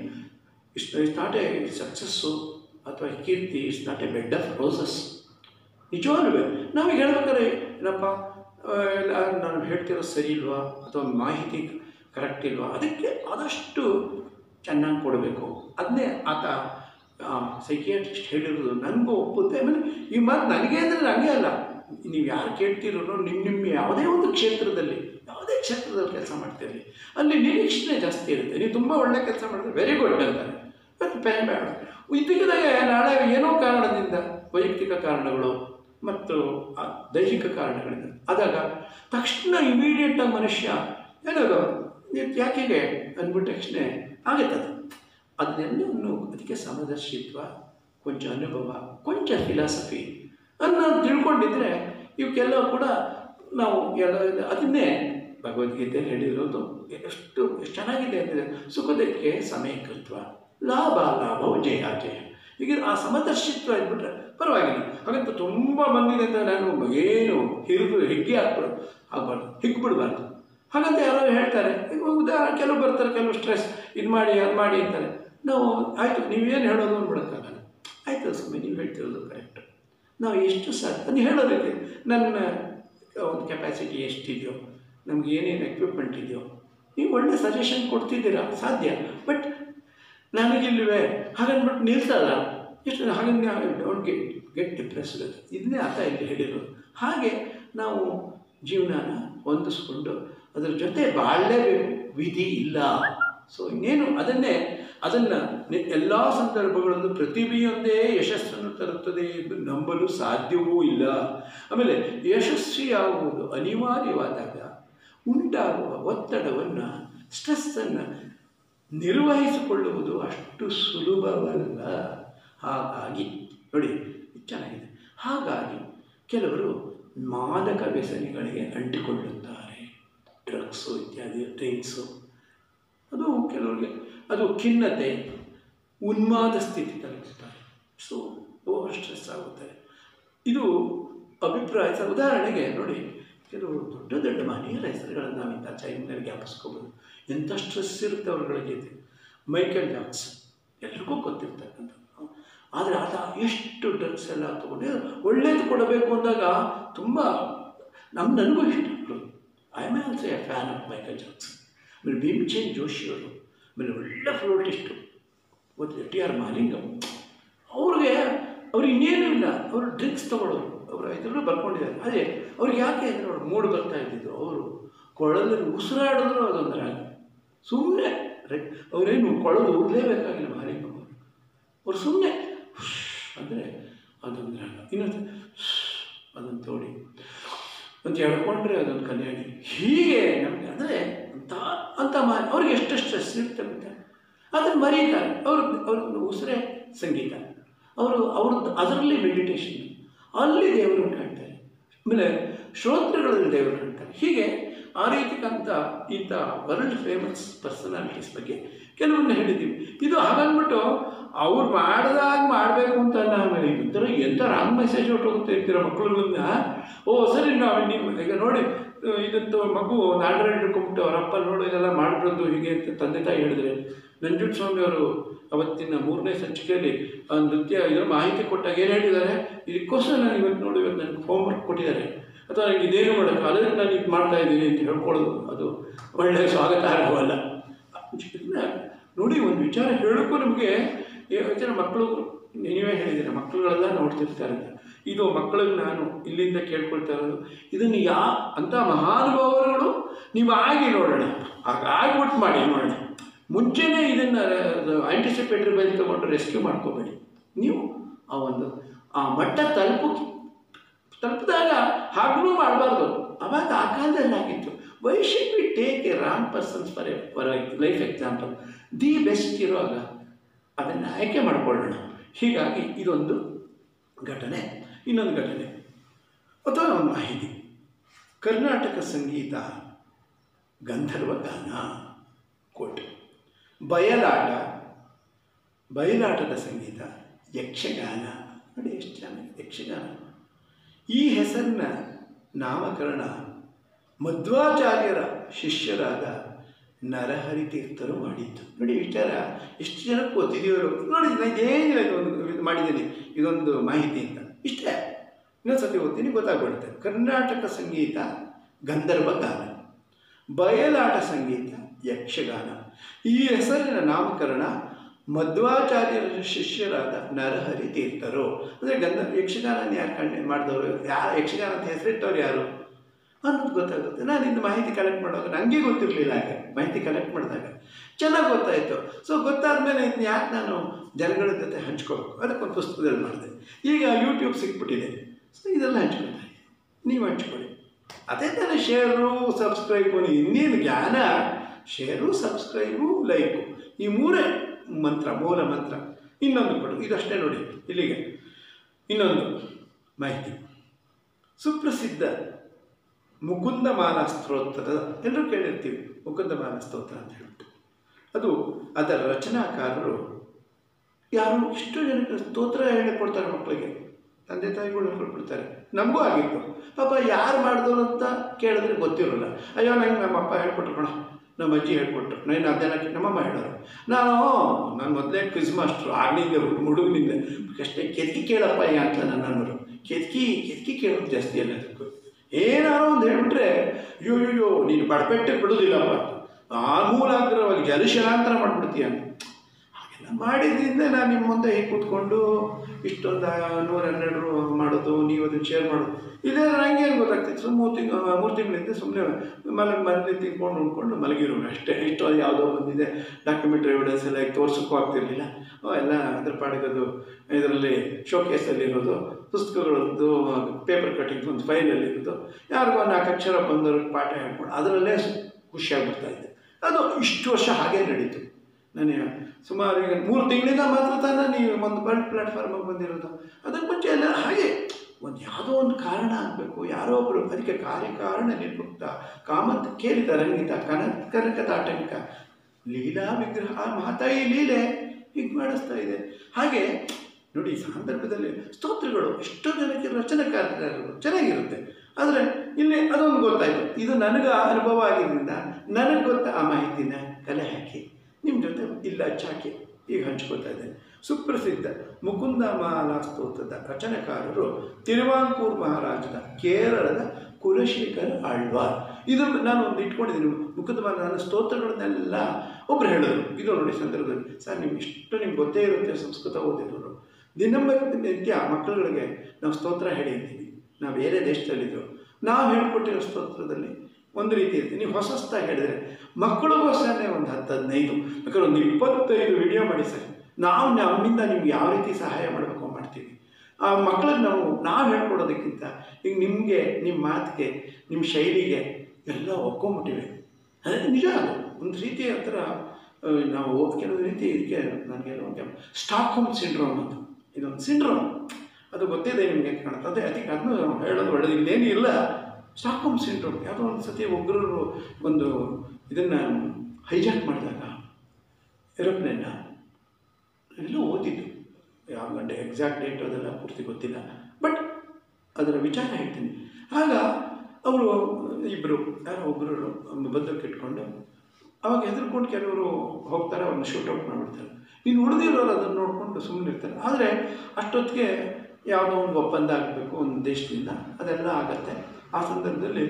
it's it's not a success ಅಥವಾ ಕೀರ್ತಿ it's not a bed of roses ನಿಜವಾಗ್ಲೂ ನಾವೀಗ ಹೇಳ್ಬೇಕಾದ್ರೆ ಏನಪ್ಪ ಆ, ಇಲ್ಲ ನಾನು ಹೇಳ್ತಿರೋದು ಸರಿ ಇಲ್ವಾ ಅಥವಾ ಮಾಹಿತಿ ಕರೆಕ್ಟ್ ಇಲ್ವಾ ಅದಕ್ಕೆ ಆದಷ್ಟು ಚೆನ್ನಾಗಿ ಕೊಡಬೇಕು ಅದನ್ನೇ ಆತ ಸೈಕಿಯಾಟ್ರಿಸ್ಟ್ ಹೇಳಿರೋದು ನನಗೂ ಒಪ್ಪುತ್ತೆ ಆಮೇಲೆ ಈ ಮಾತು ನನಗೆ ಅಂದರೆ ನನಗೆ ಅಲ್ಲ ನೀವು ಯಾರು ಕೇಳ್ತಿರೋ ನಿಮ್ಮ ನಿಮ್ಮ ಯಾವುದೇ ಒಂದು ಕ್ಷೇತ್ರದಲ್ಲಿ ಯಾವುದೇ ಕ್ಷೇತ್ರದಲ್ಲಿ ಕೆಲಸ ಮಾಡ್ತಿರಲಿ ಅಲ್ಲಿ ನಿರೀಕ್ಷಣೆ ಜಾಸ್ತಿ ಇರುತ್ತೆ ನೀವು ತುಂಬ ಒಳ್ಳೆ ಕೆಲಸ ಮಾಡಿದ್ರೆ ವೆರಿ ಗುಡ್ ಅಂತಾರೆ ಮತ್ತು ಬೇಡ ಬೇಡ ಇದ್ದಕ್ಕಿದ್ದಾಗೆ ನಾಳೆ ಏನೋ ಕಾರಣದಿಂದ ವೈಯಕ್ತಿಕ ಕಾರಣಗಳು ಮತ್ತು ಆ ದೈಹಿಕ ಕಾರಣಗಳಿಂದ ಆದಾಗ ತಕ್ಷಣ ಇಮಿಡಿಯೇಟಾಗಿ ಮನುಷ್ಯ ಏನದು ಯಾಕೆಗೆ ಅಂದ್ಬಿಟ್ಟ ತಕ್ಷಣ ಆಗುತ್ತೆ ಅದು ಅದನ್ನೆಲ್ಲವನ್ನು ಅದಕ್ಕೆ ಸಮದರ್ಶಿತ್ವ ಕೊಂಚ ಅನುಭವ ಕೊಂಚ ಫಿಲಾಸಫಿ ಅನ್ನೋದು ತಿಳ್ಕೊಂಡಿದ್ರೆ ಇವಕ್ಕೆಲ್ಲ ಕೂಡ ನಾವು ಎಲ್ಲ ಅದನ್ನೇ ಭಗವದ್ಗೀತೆಯಲ್ಲಿ ಹೇಳಿರೋದು ಎಷ್ಟು ಎಷ್ಟು ಚೆನ್ನಾಗಿದೆ ಅಂದರೆ ಸುಖದಕ್ಕೆ ಸಮಯಕೃತ್ವ ಲಾಭ ಲಾಭವು ಜಯ ಜಯ ಈಗ ಆ ಸಮದರ್ಶಿತ್ವ ಇದ್ಬಿಟ್ರೆ ಪರವಾಗಿಲ್ಲ ಹಾಗಂತ ತುಂಬ ಬಂದಿದೆ ಅಂತ ನಾನು ಏನು ಹಿರಿದು ಹೆಗ್ಗೆ ಹಾಕ್ಬಿಡು ಆಗ್ಬಾರ್ದು ಹಿಗ್ಬಿಡ್ಬಾರ್ದು ಹಾಗಂತ ಯಾರೋ ಹೇಳ್ತಾರೆ ಈಗ ಉದಾಹರಣೆ ಕೆಲವು ಬರ್ತಾರೆ ಕೆಲವು ಸ್ಟ್ರೆಸ್ ಇದು ಮಾಡಿ ಅದು ಮಾಡಿ ಅಂತಾರೆ ನಾವು ಆಯಿತು ನೀವೇನು ಹೇಳೋದು ಅಂದ್ಬಿಡೋಕ್ಕಾಗಲ್ಲ ಆಯಿತು ಸ್ವಾಮಿ ನೀವು ಹೇಳ್ತಿರೋದು ಕರೆಕ್ಟ್ ನಾವು ಎಷ್ಟು ಸಾಧ್ಯ ಅದು ಹೇಳೋದಕ್ಕೆ ನನ್ನ ಒಂದು ಕೆಪಾಸಿಟಿ ಎಷ್ಟಿದೆಯೋ ನಮ್ಗೆ ಏನೇನು ಎಕ್ವಿಪ್ಮೆಂಟ್ ಇದೆಯೋ ನೀವು ಒಳ್ಳೆ ಸಜೆಷನ್ ಕೊಡ್ತಿದ್ದೀರಾ ಸಾಧ್ಯ ಬಟ್ ನನಗಿಲ್ವೇ ಹಾಗನ್ಬಿಟ್ಟು ನಿಲ್ಸಲ್ಲ ಎಷ್ಟು ಹಾಗಂಗೆ ಡೋಂಟ್ ಗೆಟ್ ಗೆಟ್ ಡಿಪ್ರೆಸ್ಡ್ ಇದನ್ನೇ ಆತ ಇಲ್ಲಿ ಹೇಳಿರೋದು ಹಾಗೆ ನಾವು ಜೀವನನ ಹೊಂದಿಸ್ಕೊಂಡು ಅದರ ಜೊತೆ ಬಾಳಲೇಬೇಕು ವಿಧಿ ಇಲ್ಲ ಸೊ ಇನ್ನೇನು ಅದನ್ನೇ ಅದನ್ನು ಎಲ್ಲ ಸಂದರ್ಭಗಳಲ್ಲೂ ಪ್ರತಿಭೆಯೊಂದೇ ಯಶಸ್ಸನ್ನು ತರುತ್ತದೆ ಎಂದು ನಂಬಲು ಸಾಧ್ಯವೂ ಇಲ್ಲ ಆಮೇಲೆ ಯಶಸ್ವಿಯಾಗುವುದು ಅನಿವಾರ್ಯವಾದಾಗ ಉಂಟಾಗುವ ಒತ್ತಡವನ್ನು ಸ್ಟ್ರೆಸ್ಸನ್ನು ನಿರ್ವಹಿಸಿಕೊಳ್ಳುವುದು ಅಷ್ಟು ಸುಲಭವಲ್ಲ ಹಾಗಾಗಿ ನೋಡಿ ಇದು ಚೆನ್ನಾಗಿದೆ ಹಾಗಾಗಿ ಕೆಲವರು ಮಾದಕ ವ್ಯಸನಿಗಳಿಗೆ ಅಂಟಿಕೊಳ್ಳುತ್ತಾರೆ ಡ್ರಗ್ಸು ಇತ್ಯಾದಿ ಡ್ರಿಂಕ್ಸು ಅದು ಕೆಲವರಿಗೆ ಅದು ಖಿನ್ನತೆ ಉನ್ಮಾದ ಸ್ಥಿತಿ ತಲುಪುತ್ತಾರೆ ಸೊ ಓವರ್ ಸ್ಟ್ರೆಸ್ ಆಗುತ್ತಾರೆ ಇದು ಅಭಿಪ್ರಾಯ ಸ- ಉದಾಹರಣೆಗೆ ನೋಡಿ ಕೆಲವು ದೊಡ್ಡ ದೊಡ್ಡ ಮನೆಯರ ಹೆಸರುಗಳನ್ನು ನಾವು ಇಂಥ ಚೈನಲ್ಲಿ ಜ್ಞಾಪಿಸ್ಕೋಬೋದು ಎಂಥ ಸ್ಟ್ರೆಸ್ ಇರುತ್ತೆ ಅವ್ರಗಳಿಗೆ ಮೈಕಲ್ ಜಾಕ್ಸನ್ ಎಲ್ರಿಗೂ ಗೊತ್ತಿರ್ತಕ್ಕಂಥದ್ದು ಆದರೆ ಆತ ಎಷ್ಟು ಡ್ರಗ್ಸ್ ಎಲ್ಲ ತಗೊಂಡು ಒಳ್ಳೇದು ಕೊಡಬೇಕು ಅಂದಾಗ ತುಂಬ ನಮ್ಮ ನನಗೂ ಇಷ್ಟ I am also a fan of Michael Jackson ಆಮೇಲೆ ಭೀಮಚಂದ್ ಜೋಶಿಯವರು ಆಮೇಲೆ ಒಳ್ಳೆ ಫ್ಲೋಟಿಸ್ಟು ಮತ್ತು ಟಿ ಆರ್ ಮಾಲಿಂಗಂ ಅವ್ರಿಗೆ ಅವ್ರು ಇನ್ನೇನೂ ಇಲ್ಲ ಅವರು ಡ್ರಿಂಕ್ಸ್ ತಗೊಳ್ಳೋರು ಅವರು ಇದರಲ್ಲೂ ಬರ್ಕೊಂಡಿದ್ದಾರೆ ಅದೇ ಅವ್ರಿಗೆ ಯಾಕೆ ಅಂದರೆ ಅವ್ರು ಮೂಡು ಬರ್ತಾ ಇದ್ದಿದ್ದು ಅವರು ಕೊಳಲಲ್ಲಿ ಉಸಿರಾಡಿದ್ರು ಅದೊಂದು ರಾಗ ಸುಮ್ಮನೆ ಅವರೇನು ಕೊಳಲು ಊದಲೇಬೇಕಾಗಿಲ್ಲ ಭಾರಿ ಅವ್ರು ಸುಮ್ಮನೆ ಅಂದರೆ ಅದೊಂದು ರಾಗ ಇನ್ನೊಂದು ಅದನ್ನು ತೋಡಿ ಅಂತ ಹೇಳ್ಕೊಂಡ್ರೆ ಅದೊಂದು ಕಲ್ಯಾಣಿ ಹೀಗೆ ನಮಗೆ ಅಂದರೆ ಅಂತ ಅಂತ ಮಾ ಅವ್ರಿಗೆ ಎಷ್ಟು ಸ್ಟ್ರೆಸ್ ಇರುತ್ತೆ ಮತ್ತೆ ಅದನ್ನು ಮರೀತಾರೆ ಅವ್ರ ಅವ್ರದ್ದು ಉಸಿರೇ ಸಂಗೀತ ಅವರು ಅವ್ರದ್ದು ಅದರಲ್ಲಿ ಮೆಡಿಟೇಷನ್ ಅಲ್ಲಿ ದೇವರು ಕಾಣ್ತಾರೆ ಆಮೇಲೆ ಶ್ರೋತ್ರಗಳಲ್ಲಿ ದೇವರು ಕಾಣ್ತಾರೆ ಹೀಗೆ ಆ ರೀತಿ ಕಂತ ಇಂಥ ವರ್ಲ್ಡ್ ಫೇಮಸ್ ಪರ್ಸನಾಲಿಟೀಸ್ ಬಗ್ಗೆ ಕೆಲವೊಂದು ಹೇಳಿದ್ದೀವಿ ಇದು ಹಾಗನ್ಬಿಟ್ಟು ಅವ್ರು ಮಾಡಿದಾಗ ಮಾಡಬೇಕು ಅಂತ ನಾವು ಒಂಥರ ಎಂಥ ರಾಂಗ್ ಮೆಸೇಜ್ ಹೊಟ್ಟೋಗುತ್ತೆ ಇರ್ತೀರ ಮಕ್ಕಳುಗಳನ್ನ ಓ ಸರಿ ನಾವು ನೀವು ಈಗ ನೋಡಿ ಇದಂತೂ ಮಗು ನಾಡ್ರಲ್ಲಿ ಹಿಡ್ಕೊಂಬಿಟ್ಟು ಅವ್ರ ಅಪ್ಪ ನೋಡು ಇದೆಲ್ಲ ಮಾಡ್ಬಿಡೋದು ಹೀಗೆ ಅಂತ ತಂದೆ ತಾಯಿ ಹೇಳಿದ್ರೆ ನಂಜುಂಡ ಸ್ವಾಮಿ ಅವರು ಅವತ್ತಿನ ಮೂರನೇ ಸಂಚಿಕೆಯಲ್ಲಿ ಆ ನೃತ್ಯ ಇದರ ಮಾಹಿತಿ ಕೊಟ್ಟಾಗ ಏನು ಹೇಳಿದ್ದಾರೆ ಇದಕ್ಕೋಸ್ಕರ ನಾನು ಇವತ್ತು ನೋಡಿ ಇವತ್ತು ನನಗೆ ಹೋಮ್ವರ್ಕ್ ಕೊಟ್ಟಿದ್ದಾರೆ ಅಥವಾ ನನಗೆ ಇದೇನು ಮಾಡೋಕ್ಕೆ ಅದನ್ನು ನಾನು ಇದು ಮಾಡ್ತಾ ಇದ್ದೀನಿ ಅಂತ ಹೇಳ್ಕೊಳ್ಳೋದು ಅದು ಒಳ್ಳೆಯ ಸ್ವಾಗತಾರ್ಹವಲ್ಲ ನೋಡಿ ಒಂದು ವಿಚಾರ ಹೇಳೋಕ್ಕೂ ನಮಗೆ ವಿಚಾರ ಮಕ್ಕಳು ನೀವೇ ಹೇಳಿದ್ದೀರ ಮಕ್ಕಳುಗಳೆಲ್ಲ ನೋಡ್ತಿರ್ತಾರೆ ಇದು ಮಕ್ಕಳಿಗೆ ನಾನು ಇಲ್ಲಿಂದ ಕೇಳ್ಕೊಳ್ತಾ ಇರೋದು ಇದನ್ನು ಯಾ ಅಂಥ ಮಹಾನುಭಾವರುಗಳು ನೀವು ಆಗಿ ನೋಡೋಣ ಆಗ ಆಗ್ಬಿಟ್ಟು ಮಾಡಿ ನೋಡೋಣ ಮುಂಚೆನೇ ಇದನ್ನು ಆಂಟಿಸಿಪೇಟರಿ ಬೈಲ್ ತೊಗೊಂಡು ರೆಸ್ಕ್ಯೂ ಮಾಡ್ಕೋಬೇಡಿ ನೀವು ಆ ಒಂದು ಆ ಮಟ್ಟ ತಲುಪು ತಲುಪಿದಾಗ ಹಾಗೂ ಮಾಡಬಾರ್ದು ಅವಾಗ ಆ ಕಾಲದಲ್ಲಿ ಆಗಿತ್ತು why should we take a wrong persons for a for life example the best ಇರುವಾಗ ಅದನ್ನು ಆಯ್ಕೆ ಮಾಡಿಕೊಳ್ಳೋಣ ಹೀಗಾಗಿ ಇದೊಂದು ಘಟನೆ ಇನ್ನೊಂದು ಘಟನೆ ಅಥವಾ ಒಂದು ಮಾಹಿತಿ ಕರ್ನಾಟಕ ಸಂಗೀತ ಗಂಧರ್ವ ಗಾನ ಕೋಟ್ ಬಯಲಾಟ ಬಯಲಾಟದ ಸಂಗೀತ ಯಕ್ಷಗಾನ ನೋಡಿ ಎಷ್ಟು ಚೆನ್ನಾಗಿ ಯಕ್ಷಗಾನ ಈ ಹೆಸರಿನ ನಾಮಕರಣ ಮಧ್ವಾಚಾರ್ಯರ ಶಿಷ್ಯರಾದ ನರಹರಿ ತೀರ್ಥರು ಮಾಡಿದ್ದು ನೋಡಿ ವಿಚಾರ ಎಷ್ಟು ಜನಕ್ಕೆ ಗೊತ್ತಿದೆಯವರು ನೋಡಿ ನನಗೇನಿಲ್ಲ ಇದೊಂದು ಇದು ಮಾಡಿದ್ದೀನಿ ಇದೊಂದು ಮಾಹಿತಿ ಅಂತ ಇಷ್ಟೇ ಇನ್ನೊಂದು ಸತಿ ಓದ್ತೀನಿ ಗೊತ್ತಾಗ್ಬಿಡುತ್ತೆ ಕರ್ನಾಟಕ ಸಂಗೀತ ಗಂಧರ್ವ ಗಾನ ಬಯಲಾಟ ಸಂಗೀತ ಯಕ್ಷಗಾನ ಈ ಹೆಸರಿನ ನಾಮಕರಣ ಮಧ್ವಾಚಾರ್ಯರ ಶಿಷ್ಯರಾದ ನರಹರಿ ತೀರ್ಥರು ಅಂದರೆ ಗಂಧ ಯಕ್ಷಗಾನ ಯಾರು ಕಂಡು ಮಾಡಿದವರು ಯಾರು ಯಕ್ಷಗಾನ ಅಂತ ಹೆಸರಿಟ್ಟವ್ರು ಯಾರು ಅನ್ನೋದು ಗೊತ್ತಾಗುತ್ತೆ ನಾನು ಇನ್ನು ಮಾಹಿತಿ ಕಲೆಕ್ಟ್ ಮಾಡುವಾಗ ನನಗೆ ಗೊತ್ತಿರಲಿಲ್ಲ ಹಾಗೆ ಮಾಹಿತಿ ಕಲೆಕ್ಟ್ ಮಾಡಿದಾಗ ಚೆನ್ನಾಗಿ ಗೊತ್ತಾಯಿತು ಸೊ ಗೊತ್ತಾದಮೇಲೆ ಇದನ್ನ ಯಾಕೆ ನಾನು ಜನಗಳ ಜೊತೆ ಹಂಚ್ಕೋಬೇಕು ಅದಕ್ಕೊಂದು ಪುಸ್ತಕದಲ್ಲಿ ಮಾಡಿದೆ ಈಗ ಯೂಟ್ಯೂಬ್ ಸಿಕ್ಬಿಟ್ಟಿದೆ ಸೊ ಇದೆಲ್ಲ ಹಂಚ್ಕೊಳ್ತಾ ನೀವು ಹಂಚ್ಕೊಳ್ಳಿ ಅದೇ ತಾನೇ ಶೇರು ಸಬ್ಸ್ಕ್ರೈಬು ಇನ್ನೇನು ಜ್ಞಾನ ಶೇರು ಸಬ್ಸ್ಕ್ರೈಬು ಲೈಕು ಈ ಮೂರೇ ಮಂತ್ರ ಮೂಲ ಮಂತ್ರ ಇನ್ನೊಂದು ಕೊಡು ಇದಷ್ಟೇ ನೋಡಿ ಇಲ್ಲಿಗೆ ಇನ್ನೊಂದು ಮಾಹಿತಿ ಸುಪ್ರಸಿದ್ಧ ಮುಕುಂದ ಮಾಲಾ ಸ್ತೋತ್ರದ ಎಲ್ಲರೂ ಕೇಳಿರ್ತೀವಿ ಮುಕುಂದ ಮಾಲಾ ಸ್ತೋತ್ರ ಅಂತ ಹೇಳ್ಬಿಟ್ಟು ಅದು ಅದರ ರಚನಾಕಾರರು ಯಾರು ಇಷ್ಟು ಜನಕ್ಕೆ ಸ್ತೋತ್ರ ಹೇಳಿಕೊಡ್ತಾರೆ ಮಕ್ಕಳಿಗೆ ತಂದೆ ತಾಯಿಗಳು ಹೇಳ್ಕೊಟ್ಬಿಡ್ತಾರೆ ನಮಗೂ ಆಗಿತ್ತು ಪಾಪ ಯಾರು ಮಾಡಿದವರು ಅಂತ ಕೇಳಿದ್ರೆ ಗೊತ್ತಿರೋಲ್ಲ ಅಯ್ಯೋ ನಂಗೆ ನಮ್ಮ ಅಪ್ಪ ಹೇಳ್ಕೊಟ್ರು ಕಣ ನಮ್ಮ ಅಜ್ಜಿ ಹೇಳ್ಕೊಟ್ರು ನಾನು ಅದೇನಕ್ಕೆ ನಮ್ಮಮ್ಮ ಹೇಳೋರು ನಾನು ನಾನು ಮೊದಲೇ ಕ್ವಿಜ್ ಮಾಸ್ಟ್ರು ಆಗ್ಲಿಂದ ಹುಡುಗನಿಂದ ಅಷ್ಟೇ ಕೆತ್ಕಿ ಕೇಳಪ್ಪ ಅಯ್ಯ ಅಂತ ನನ್ನ ಅನ್ನೋರು ಕೆತ್ಕಿ ಕೆತ್ಕಿ ಕೇಳೋದು ಜಾಸ್ತಿ ಅನ್ನೋದಕ್ಕೂ ಏನಾರೋ ಒಂದು ಹೇಳ್ಬಿಟ್ರೆ ಅಯ್ಯೋ ಅಯ್ಯೋ ನೀನು ಬಡಪೆಟ್ಟೆ ಬಿಡೋದಿಲ್ಲಪ್ಪ ಆ ಮೂಲಾಂತರವಾಗಿ ಜಲಶಲಾಂತರ ಮಾಡಿಬಿಡ್ತೀಯ ಅಂತ ಹಾಗೆಲ್ಲ ಮಾಡಿದ್ರಿಂದ ನಾನು ನಿಮ್ಮ ಮುಂದೆ ಹೀಗೆ ಕೂತ್ಕೊಂಡು ಇಷ್ಟೊಂದು ನೂರ ಹನ್ನೆರಡು ಮಾಡೋದು ನೀವು ಅದನ್ನು ಶೇರ್ ಮಾಡೋದು ಇದೇ ನನಗೆ ಏನು ಗೊತ್ತಾಗ್ತಿತ್ತು ಸುಮ್ಮನೆ ಮೂರು ತಿಂಗಳು ಮೂರು ತಿಂಗಳಿಂದ ಸುಮ್ಮನೆ ಮಲಗಿ ಮನೇಲಿ ತಿನ್ಕೊಂಡು ಉಣ್ಕೊಂಡು ಮಲಗಿರೋನು ಅಷ್ಟೇ ಇಷ್ಟೋ ಯಾವುದೋ ಬಂದಿದೆ ಡಾಕ್ಯುಮೆಂಟ್ರಿ ಎವಿಡೆನ್ಸ್ ಎಲ್ಲ ಈಗ ತೋರ್ಸೋಕ್ಕೂ ಆಗ್ತಿರ್ಲಿಲ್ಲ ಎಲ್ಲ ಅದ್ರ ಪಾಡಿಗದು ಇದರಲ್ಲಿ ಶೋಕೇಸಲ್ಲಿ ಇರೋದು ಪುಸ್ತಕಗಳದ್ದು ಪೇಪರ್ ಕಟ್ಟಿಂಗ್ ಒಂದು ಫೈಲಲ್ಲಿ ಇರೋದು ಯಾರಿಗೋ ನಾಲ್ಕು ಅಕ್ಷರ ಬಂದವ್ರಿಗೆ ಪಾಠ ಹೇಳ್ಕೊಂಡು ಅದರಲ್ಲೇ ಖುಷಿಯಾಗ್ಬಿಡ್ತಾ ಇದ್ದೆ ಅದು ಇಷ್ಟು ವರ್ಷ ಹಾಗೇ ನಡೀತು ನಾನು ಸುಮಾರು ಈಗ ಮೂರು ತಿಂಗಳಿಂದ ಮಾತ್ರ ತಾನೇ ನೀವು ಒಂದು ವರ್ಲ್ಡ್ ಪ್ಲ್ಯಾಟ್ಫಾರ್ಮಿಗೆ ಬಂದಿರೋದು ಅದಕ್ಕೆ ಮುಂಚೆ ಎಲ್ಲ ಹಾಗೆ ಒಂದು ಯಾವುದೋ ಒಂದು ಕಾರಣ ಆಗಬೇಕು ಯಾರೋ ಒಬ್ಬರು ಅದಕ್ಕೆ ಕಾರ್ಯಕಾರಣ ನಿರ್ಮುಕ್ತ ಕಾಮತ್ ಕೇಳಿದ ರಂಗಿತ ಕನ ಕನಕ ತಾಟಂಕ ಲೀಲಾ ವಿಗ್ರಹ ಮಾತಾಯಿ ಲೀಲೆ ಹೀಗೆ ಮಾಡಿಸ್ತಾ ಇದೆ ಹಾಗೆ ನೋಡಿ ಈ ಸಂದರ್ಭದಲ್ಲಿ ಸ್ತೋತ್ರಗಳು ಎಷ್ಟೋ ಜನಕ್ಕೆ ರಚನೆಕಾರರು ಚೆನ್ನಾಗಿರುತ್ತೆ ಆದರೆ ಇಲ್ಲಿ ಅದೊಂದು ಗೊತ್ತಾಯಿತು ಇದು ನನಗೆ ಅನುಭವ ಆಗಿದ್ದರಿಂದ ನನಗೆ ಗೊತ್ತ ಆ ಮಾಹಿತಿನ ಕಲೆ ಹಾಕಿ ನಿಮ್ಮ ಜೊತೆ ಇಲ್ಲ ಚಾಕಿ ಈಗ ಹಂಚ್ಕೊಳ್ತಾ ಇದ್ದೇನೆ ಸುಪ್ರಸಿದ್ಧ ಮುಕುಂದ ಮಾಲಾ ಸ್ತೋತ್ರದ ರಚನೆಕಾರರು ತಿರುವಾಂಕೂರ್ ಮಹಾರಾಜದ ಕೇರಳದ ಕುಲಶೇಖರ ಆಳ್ವಾರ್ ಇದು ನಾನು ಒಂದು ಇಟ್ಕೊಂಡಿದ್ದೀನಿ ಮುಕುಂದ ಮಾಲ ನನ್ನ ಸ್ತೋತ್ರಗಳನ್ನೆಲ್ಲ ಒಬ್ರು ಹೇಳಿದ್ರು ಇದು ನೋಡಿ ಸಂದರ್ಭದಲ್ಲಿ ಸರ್ ನಿಮ್ಗೆ ಇಷ್ಟು ನಿಮ್ಗೆ ಗೊತ್ತೇ ಇರುತ್ತೆ ಸಂಸ್ಕೃತ ಓದಿರೋರು ದಿನಂಬರಿ ನಿತ್ಯ ಮಕ್ಕಳುಗಳಿಗೆ ನಾವು ಸ್ತೋತ್ರ ಹೇಳಿರ್ತೀವಿ ನಾವು ಬೇರೆ ದೇಶದಲ್ಲಿದ್ದೆವು ನಾವು ಹೇಳ್ಕೊಟ್ಟಿರೋ ಸ್ತೋತ್ರದಲ್ಲಿ ಒಂದು ರೀತಿ ಇರುತ್ತೆ ನೀವು ಹೊಸ ಹೊಸದಾಗಿ ಹೇಳಿದರೆ ಮಕ್ಕಳಿಗೋಸ್ಕರನೇ ಒಂದು ಹತ್ತು ಹದಿನೈದು ಬೇಕಾದ್ರೆ ಒಂದು ಇಪ್ಪತ್ತೈದು ವಿಡಿಯೋ ಮಾಡಿ ಸರ್ ನಾವು ನಮ್ಮಿಂದ ನಿಮ್ಗೆ ಯಾವ ರೀತಿ ಸಹಾಯ ಮಾಡಬೇಕು ಮಾಡ್ತೀವಿ ಆ ಮಕ್ಕಳಿಗೆ ನಾವು ನಾವು ಹೇಳ್ಕೊಡೋದಕ್ಕಿಂತ ಈಗ ನಿಮಗೆ ನಿಮ್ಮ ಮಾತಿಗೆ ನಿಮ್ಮ ಶೈಲಿಗೆ ಎಲ್ಲ ಒಪ್ಕೊಂಬಿಟ್ಟಿವೆ ಅದೇ ನಿಜ ಅದು ಒಂದು ರೀತಿ ಒಂಥರ ಆ, ನಾವು ಕೆಲವು ರೀತಿ ಇದಕ್ಕೆ ನನಗೆ ಒಂದು ಸ್ಟಾಕ್ ಹೋಮ್ ಸಿಂಡ್ರೋಮ್ ಅಂತ ಇದೊಂದು ಸಿಂಡ್ರೋಮ್ ಅದು ಗೊತ್ತಿದೆ ನಿಮಗೆ ಕಾಣುತ್ತೆ ಅದೇ ಅದಕ್ಕೆ ಅದನ್ನು ಹೇಳೋದು ಒಳ್ಳೆಯದು ಇಲ್ಲೇನು ಇಲ್ಲ ಸ್ಟಾಕ್ ಹೋಮ್ ಸಿಂಡ್ರೋಮ್ ಯಾವುದೋ ಒಂದು ಸತಿ ಒಬ್ಬರು ಒಂದು ಇದನ್ನು ಹೈಜಾಕ್ ಮಾಡಿದಾಗ ಏರೋಪ್ಲೇನ್ನ ಎಲ್ಲೋ ಓದಿದ್ದು ಯಾವ ಗಂಟೆ ಎಕ್ಸಾಕ್ಟ್ ಡೇಟ್ ಅದೆಲ್ಲ ಪೂರ್ತಿ ಗೊತ್ತಿಲ್ಲ ಬಟ್ ಅದರ ವಿಚಾರ ಹೇಳ್ತೀನಿ ಆಗ ಅವರು ಇಬ್ಬರು ಯಾರೋ ಒಬ್ಬರು ಬದ್ದಕ್ಕೆ ಇಟ್ಕೊಂಡು ಅವಾಗ ಹೆದರ್ಕೊಂಡು ಕೆಲವರು ಹೋಗ್ತಾರೆ ಅವ್ರನ್ನ ಶೂಟ್ ಔಟ್ ಮಾಡಿಬಿಡ್ತಾರೆ ಇನ್ನು ಉಳಿದಿರೋರು ಅದನ್ನು ನೋಡಿಕೊಂಡು ಸುಮ್ಮನೆ ಇರ್ತಾರೆ ಆದರೆ ಅಷ್ಟೊತ್ತಿಗೆ ಯಾವುದೋ ಒಂದು ಒಪ್ಪಂದ ಆಗಬೇಕು ಒಂದು ದೇಶದಿಂದ ಅದೆಲ್ಲ ಆಗತ್ತೆ ಆ ಸಂದರ್ಭದಲ್ಲಿ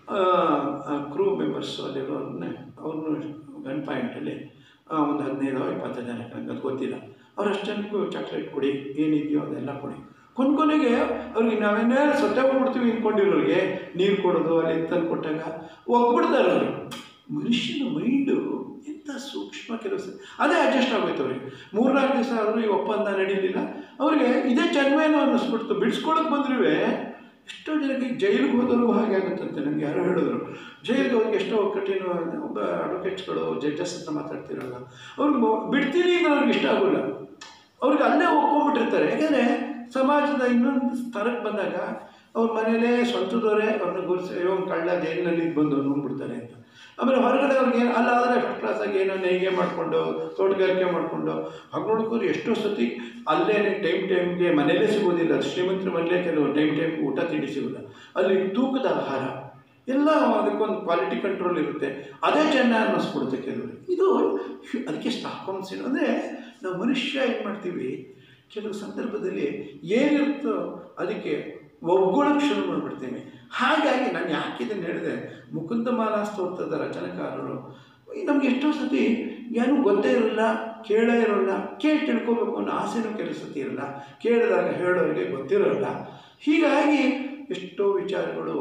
ಕ್ರೂ ಮೆಂಬರ್ಸ್ ಅಲ್ಲಿರೋರನ್ನೇ ಅವ್ರನ್ನ ಗನ್ ಪಾಯಿಂಟಲ್ಲಿ ಒಂದು ಹದಿನೈದು ಇಪ್ಪತ್ತು ಜನ ನನಗೆ ಅದು ಗೊತ್ತಿಲ್ಲ ಅವ್ರು ಅಷ್ಟು ಜನಕ್ಕೂ ಚಾಕ್ಲೇಟ್ ಕೊಡಿ ಏನಿದೆಯೋ ಅದೆಲ್ಲ ಕೊಡಿ ಕೊನೆ ಕೊನೆಗೆ ಅವ್ರಿಗೆ ನಾವೇನೇ ಸತ್ಯ ಹೋಗ್ಬಿಡ್ತೀವಿ ಅಂದ್ಕೊಂಡಿರೋರಿಗೆ ನೀರು ಕೊಡೋದು ಅಲ್ಲಿ ತಂದು ಕೊಟ್ಟಾಗ ಒಗ್ಬಿಡ್ತಾರೆ ಅವರು ಮನುಷ್ಯನ ಮೈಂಡು ಎಂಥ ಸೂಕ್ಷ್ಮ ಕೆಲಸ ಅದೇ ಅಡ್ಜಸ್ಟ್ ಆಗೋಯ್ತು ಅವ್ರಿಗೆ ಮೂರ್ನಾಲ್ಕು ದಿವಸ ಆದರೂ ಈ ಒಪ್ಪಂದ ನಡೀಲಿಲ್ಲ ಅವ್ರಿಗೆ ಇದೇ ಜನ್ಮೇನೋ ಅನ್ನಿಸ್ಬಿಡ್ತು ಬಿಡಿಸ್ಕೊಳಕ್ಕೆ ಬಂದ್ರೂ ಎಷ್ಟೋ ಜನಕ್ಕೆ ಜೈಲಿಗೆ ಹೋದರೂ ಹಾಗೆ ಆಗುತ್ತಂತೆ ನನಗೆ ಯಾರೋ ಹೇಳಿದ್ರು ಜೈಲಿಗೆ ಹೋಗಿ ಎಷ್ಟೋ ಕಠಿಣ ಒಬ್ಬ ಅಡ್ವೊಕೇಟ್ಸ್ಗಳು ಜಡ್ಜಸ್ ಹತ್ರ ಮಾತಾಡ್ತಿರಲ್ಲ ಅವ್ರಿಗೆ ಮೊ- ಬಿಡ್ತೀನಿ ಅಂದ್ರೆ ಅವ್ರಿಗೆ ಇಷ್ಟ ಆಗೋಲ್ಲ ಅವ್ರಿಗೆ ಅಲ್ಲೇ ಒಪ್ಕೊಂಡ್ಬಿಟ್ಟಿರ್ತಾರೆ ಯಾಕೆಂದರೆ ಸಮಾಜದ ಇನ್ನೊಂದು ಸ್ತರಕ್ಕೆ ಬಂದಾಗ ಅವ್ರ ಮನೇಲೇ ಸ್ವಂತದವರೇ ಅವ್ರನ್ನ ಗುರುಸಿ ಅಯ್ಯೋ ಕಳ್ಳ ಜೈಲಿನಲ್ಲಿ ಬಂದು ನೋಡ್ಬಿಡ್ತಾರೆ ಅಂತ ಆಮೇಲೆ ಹೊರಗಡೆ ಅವ್ರಿಗೆ ಏನು ಅಲ್ಲಾದರೆ ಫಸ್ಟ್ ಕ್ಲಾಸಾಗಿ ಏನೋ ನೇಯ್ಗೆ ಮಾಡಿಕೊಂಡು ತೋಟಗಾರಿಕೆ ಮಾಡಿಕೊಂಡು ಹಾಗೆ ನೋಡ್ಕೊಂಡು ಎಷ್ಟೋ ಸತಿ ಅಲ್ಲೇ ಟೈಮ್ ಟೈಮ್ಗೆ ಮನೇಲೇ ಸಿಗೋದಿಲ್ಲ ಶ್ರೀಮಂತರ ಮನೇಲೇ ಕೆಲವು ಟೈಮ್ ಟೈಮ್ ಊಟ ತಿಂಡಿ ಸಿಗೋಲ್ಲ ಅಲ್ಲಿ ತೂಕದ ಆಹಾರ ಎಲ್ಲ ಅದಕ್ಕೊಂದು ಕ್ವಾಲಿಟಿ ಕಂಟ್ರೋಲ್ ಇರುತ್ತೆ ಅದೇ ಚೆನ್ನಾಗಿ ಅನ್ನಿಸ್ಬಿಡುತ್ತೆ ಕೆಲವರು ಇದು ಹ್ಯು- ಅದಕ್ಕೆ ಸ್ಟಾಕ್ಹೋಮ್ ಸಿನ್ ಅಂದರೆ ನಾವು ಮನುಷ್ಯ ಏನು ಮಾಡ್ತೀವಿ ಕೆಲವು ಸಂದರ್ಭದಲ್ಲಿ ಏನಿರುತ್ತೋ ಅದಕ್ಕೆ ಒಗ್ಗೊಳಕ್ಕೆ ಶುರು ಮಾಡಿಬಿಡ್ತೀವಿ ಹಾಗಾಗಿ ನಾನು ಯಾಕೆ ಇದನ್ನು ಹೇಳಿದೆ ಮುಕುಂದಮಾಲಾ ಸ್ತೋತ್ರದ ರಚನೆಕಾರರು ನಮ್ಗೆ ಎಷ್ಟೋ ಸತಿ ಏನೂ ಗೊತ್ತೇ ಇರಲ್ಲ ಕೇಳೇ ಇರೋಲ್ಲ ಕೇಳಿ ತಿಳ್ಕೊಬೇಕು ಅನ್ನೋ ಆಸೆನೂ ಕೆಲವು ಸತಿ ಇರಲ್ಲ ಕೇಳಿದಾಗ ಹೇಳೋರಿಗೆ ಗೊತ್ತಿರೋಲ್ಲ ಹೀಗಾಗಿ ಎಷ್ಟೋ ವಿಚಾರಗಳು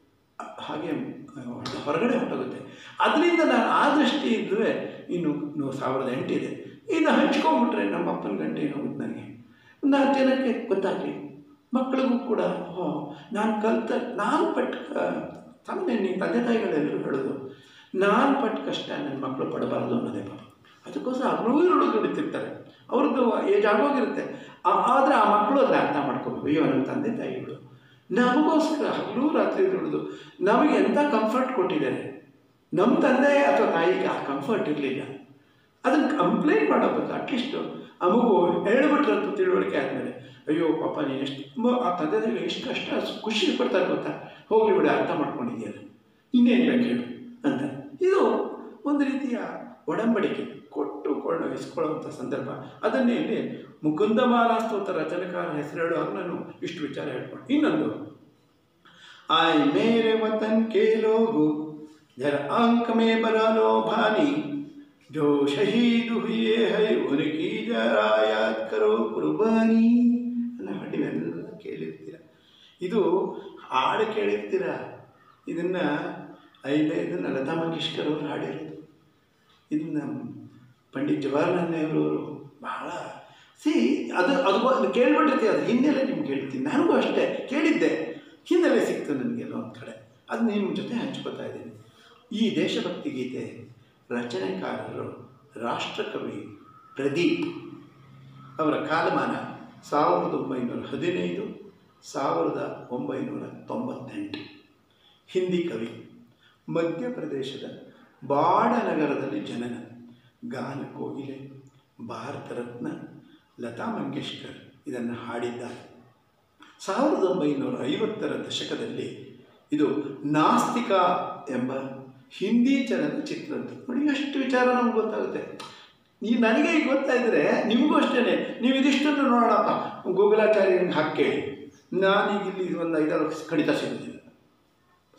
ಹಾಗೆ ಹೊರಗಡೆ ಹೊರಟೋಗುತ್ತೆ ಅದರಿಂದ ನಾನು ಆ ದೃಷ್ಟಿಯಿಂದಲೇ ಇನ್ನು ನೂ- ಸಾವಿರದ ಎಂಟಿದೆ ಇನ್ನು ಹಂಚ್ಕೊಂಡ್ಬಿಟ್ರೆ ನಮ್ಮ ಅಪ್ಪನ ಗಂಟೆ ಹೋಗುತ್ತೆ ನನಗೆ ನಾಲ್ಕು ಜನಕ್ಕೆ ಗೊತ್ತಾಗಲಿ ಮಕ್ಕಳಿಗೂ ಕೂಡ ಓ ನಾನು ಕಲ್ತ ನಾನು ಪಟ್ಟ ಕ- ಸಾಮಾನ್ಯ ನೀವು ತಂದೆ ತಾಯಿಗಳೆಲ್ಲರೂ ಹೇಳೋದು ನಾನು ಪಟ್ಟ ಕಷ್ಟ ನನ್ನ ಮಕ್ಕಳು ಪಡಬಾರ್ದು ಅನ್ನೋದೇ ಪಾಪ ಅದಕ್ಕೋಸ್ಕರ ಹಗಲೂ ಇರುಳು ದುಡಿತಿರ್ತಾರೆ ಅವ್ರದ್ದು ಏಜ್ ಆಗೋಗಿರುತ್ತೆ ಆ- ಆದರೆ ಆ ಮಕ್ಕಳು ಅದನ್ನ ಅರ್ಥ ಮಾಡ್ಕೋಬೇಕು ಅಯ್ಯೋ ನಮ್ಮ ತಂದೆ ತಾಯಿಗಳು ನಮಗೋಸ್ಕರ ಹಗಲೂ ರಾತ್ರಿ ದುಡಿದು ನಮಗೆ ಎಂಥ ಕಂಫರ್ಟ್ ಕೊಟ್ಟಿದ್ದಾರೆ ನಮ್ಮ ತಂದೆ ಅಥವಾ ತಾಯಿಗೆ ಆ ಕಂಫರ್ಟ್ ಇರಲಿಲ್ಲ ಅದನ್ನು ಕಂಪ್ಲೇಂಟ್ ಮಾಡೋಬೇಕು ಅಟ್ಲೀಸ್ಟು ಆ ಮಗು ಹೇಳ್ಬಿಟ್ರೆ ಅಂತ ತಿಳುವಳಿಕೆ ಆದಮೇಲೆ ಅಯ್ಯೋ ಪಾಪ ನೀನು ಎಷ್ಟು ಮ- ಆ ತಂದೆ ತಾಯಿಗೆ ಎಷ್ಟು ಕಷ್ಟ ಖುಷಿ ಪಡ್ತಾರೆ ಗೊತ್ತಾ ಹೋಗ್ಲಿ ಬಿಡಿ ಅರ್ಥ ಮಾಡ್ಕೊಂಡಿದ್ದೀಯಲ್ಲ ಇನ್ನೇನು ಬೇಕು ಹೇಳು ಅಂತ ಇದು ಒಂದು ರೀತಿಯ ಒಡಂಬಡಿಕೆ ಕೊಟ್ಟು ಕೊಳ್ಳ ಇಸ್ಕೊಳ್ಳುವಂಥ ಸಂದರ್ಭ ಅದನ್ನೇ ಇಲ್ಲಿ ಮುಕುಂದಮಾಲಾ ಸ್ತೋತ್ರ ರಚನೆಕಾರ ಹೆಸರು ಹೇಳುವಾಗ ನಾನು ಇಷ್ಟು ವಿಚಾರ ಹೇಳ್ಕೊಂಡು ಇನ್ನೊಂದು आए मेरे वतन के लोगो जरा आंख में बना लो भानी जो शहीद हुए हैं उनकी जरा याद करो ಕುರ್ಬಾನಿ ಅನ್ನೋ ಹಾಡಿವೆಲ್ಲ ಕೇಳಿರ್ತೀರ ಇದು ಹಾಡು ಕೇಳಿರ್ತೀರ ಇದನ್ನು ಐದೇ ಇದನ್ನು ಲತಾ ಮಂಗೇಶ್ಕರ್ ಅವರು ಹಾಡಿರೋದು ಇದನ್ನು ಪಂಡಿತ್ ಜವಾಹರ್ಲಾಲ್ ನೆಹರು ಅವರು ಬಹಳ ಸಿ ಅದು ಅದು ಅದು ಕೇಳ್ಬಿಟ್ಟಿರ್ತೀವಿ ಅದು ಹಿನ್ನೆಲೆ ನಿಮ್ಗೆ ಹೇಳ್ತೀನಿ ನನಗೂ ಅಷ್ಟೇ ಕೇಳಿದ್ದೆ ಹಿನ್ನೆಲೆ ಸಿಕ್ತು ನನಗೆಲ್ಲ ಒಂದು ಕಡೆ ಅದು ನಿಮ್ಮ ಜೊತೆ ಹಂಚ್ಕೋತಾ ಇದ್ದೀನಿ ಈ ದೇಶಭಕ್ತಿ ಗೀತೆ ರಚನೆಕಾರರು ರಾಷ್ಟ್ರಕವಿ ಪ್ರದೀಪ್ ಅವರ ಕಾಲಮಾನ ಸಾವಿರದ ಒಂಬೈನೂರ ಹದಿನೈದು ಸಾವಿರದ ಒಂಬೈನೂರ ತೊಂಬತ್ತೆಂಟು ಹಿಂದಿ ಕವಿ ಮಧ್ಯಪ್ರದೇಶದ ಬಾಡನಗರದಲ್ಲಿ ಜನನ ಗಾನ ಕೋಗಿಲೆ ಭಾರತ ರತ್ನ ಲತಾ ಮಂಗೇಶ್ಕರ್ ಇದನ್ನು ಹಾಡಿದ್ದಾರೆ ಸಾವಿರದ ಒಂಬೈನೂರ ಐವತ್ತರ ದಶಕದಲ್ಲಿ ಇದು ನಾಸ್ತಿಕ ಎಂಬ ಹಿಂದಿ ಚಲನಚಿತ್ರದ್ದು ನೋಡಿ ಎಷ್ಟು ವಿಚಾರ ನಮ್ಗೆ ಗೊತ್ತಾಗುತ್ತೆ ಈ ನನಗೆ ಈಗ ಗೊತ್ತಾಯಿದ್ರೆ ನಿಮಗೂ ಅಷ್ಟೇ ನೀವು ಇದಿಷ್ಟನ್ನು ನೋಡೋಣಪ್ಪ ಗೂಗಲಾಚಾರ್ಯ ಹಾಕಿ ಕೇಳಿ ನಾನೀಗ ಇಲ್ಲಿ ಒಂದು ಐದಾರು ಖಂಡಿತ ಸಿಗೋದಿಲ್ಲ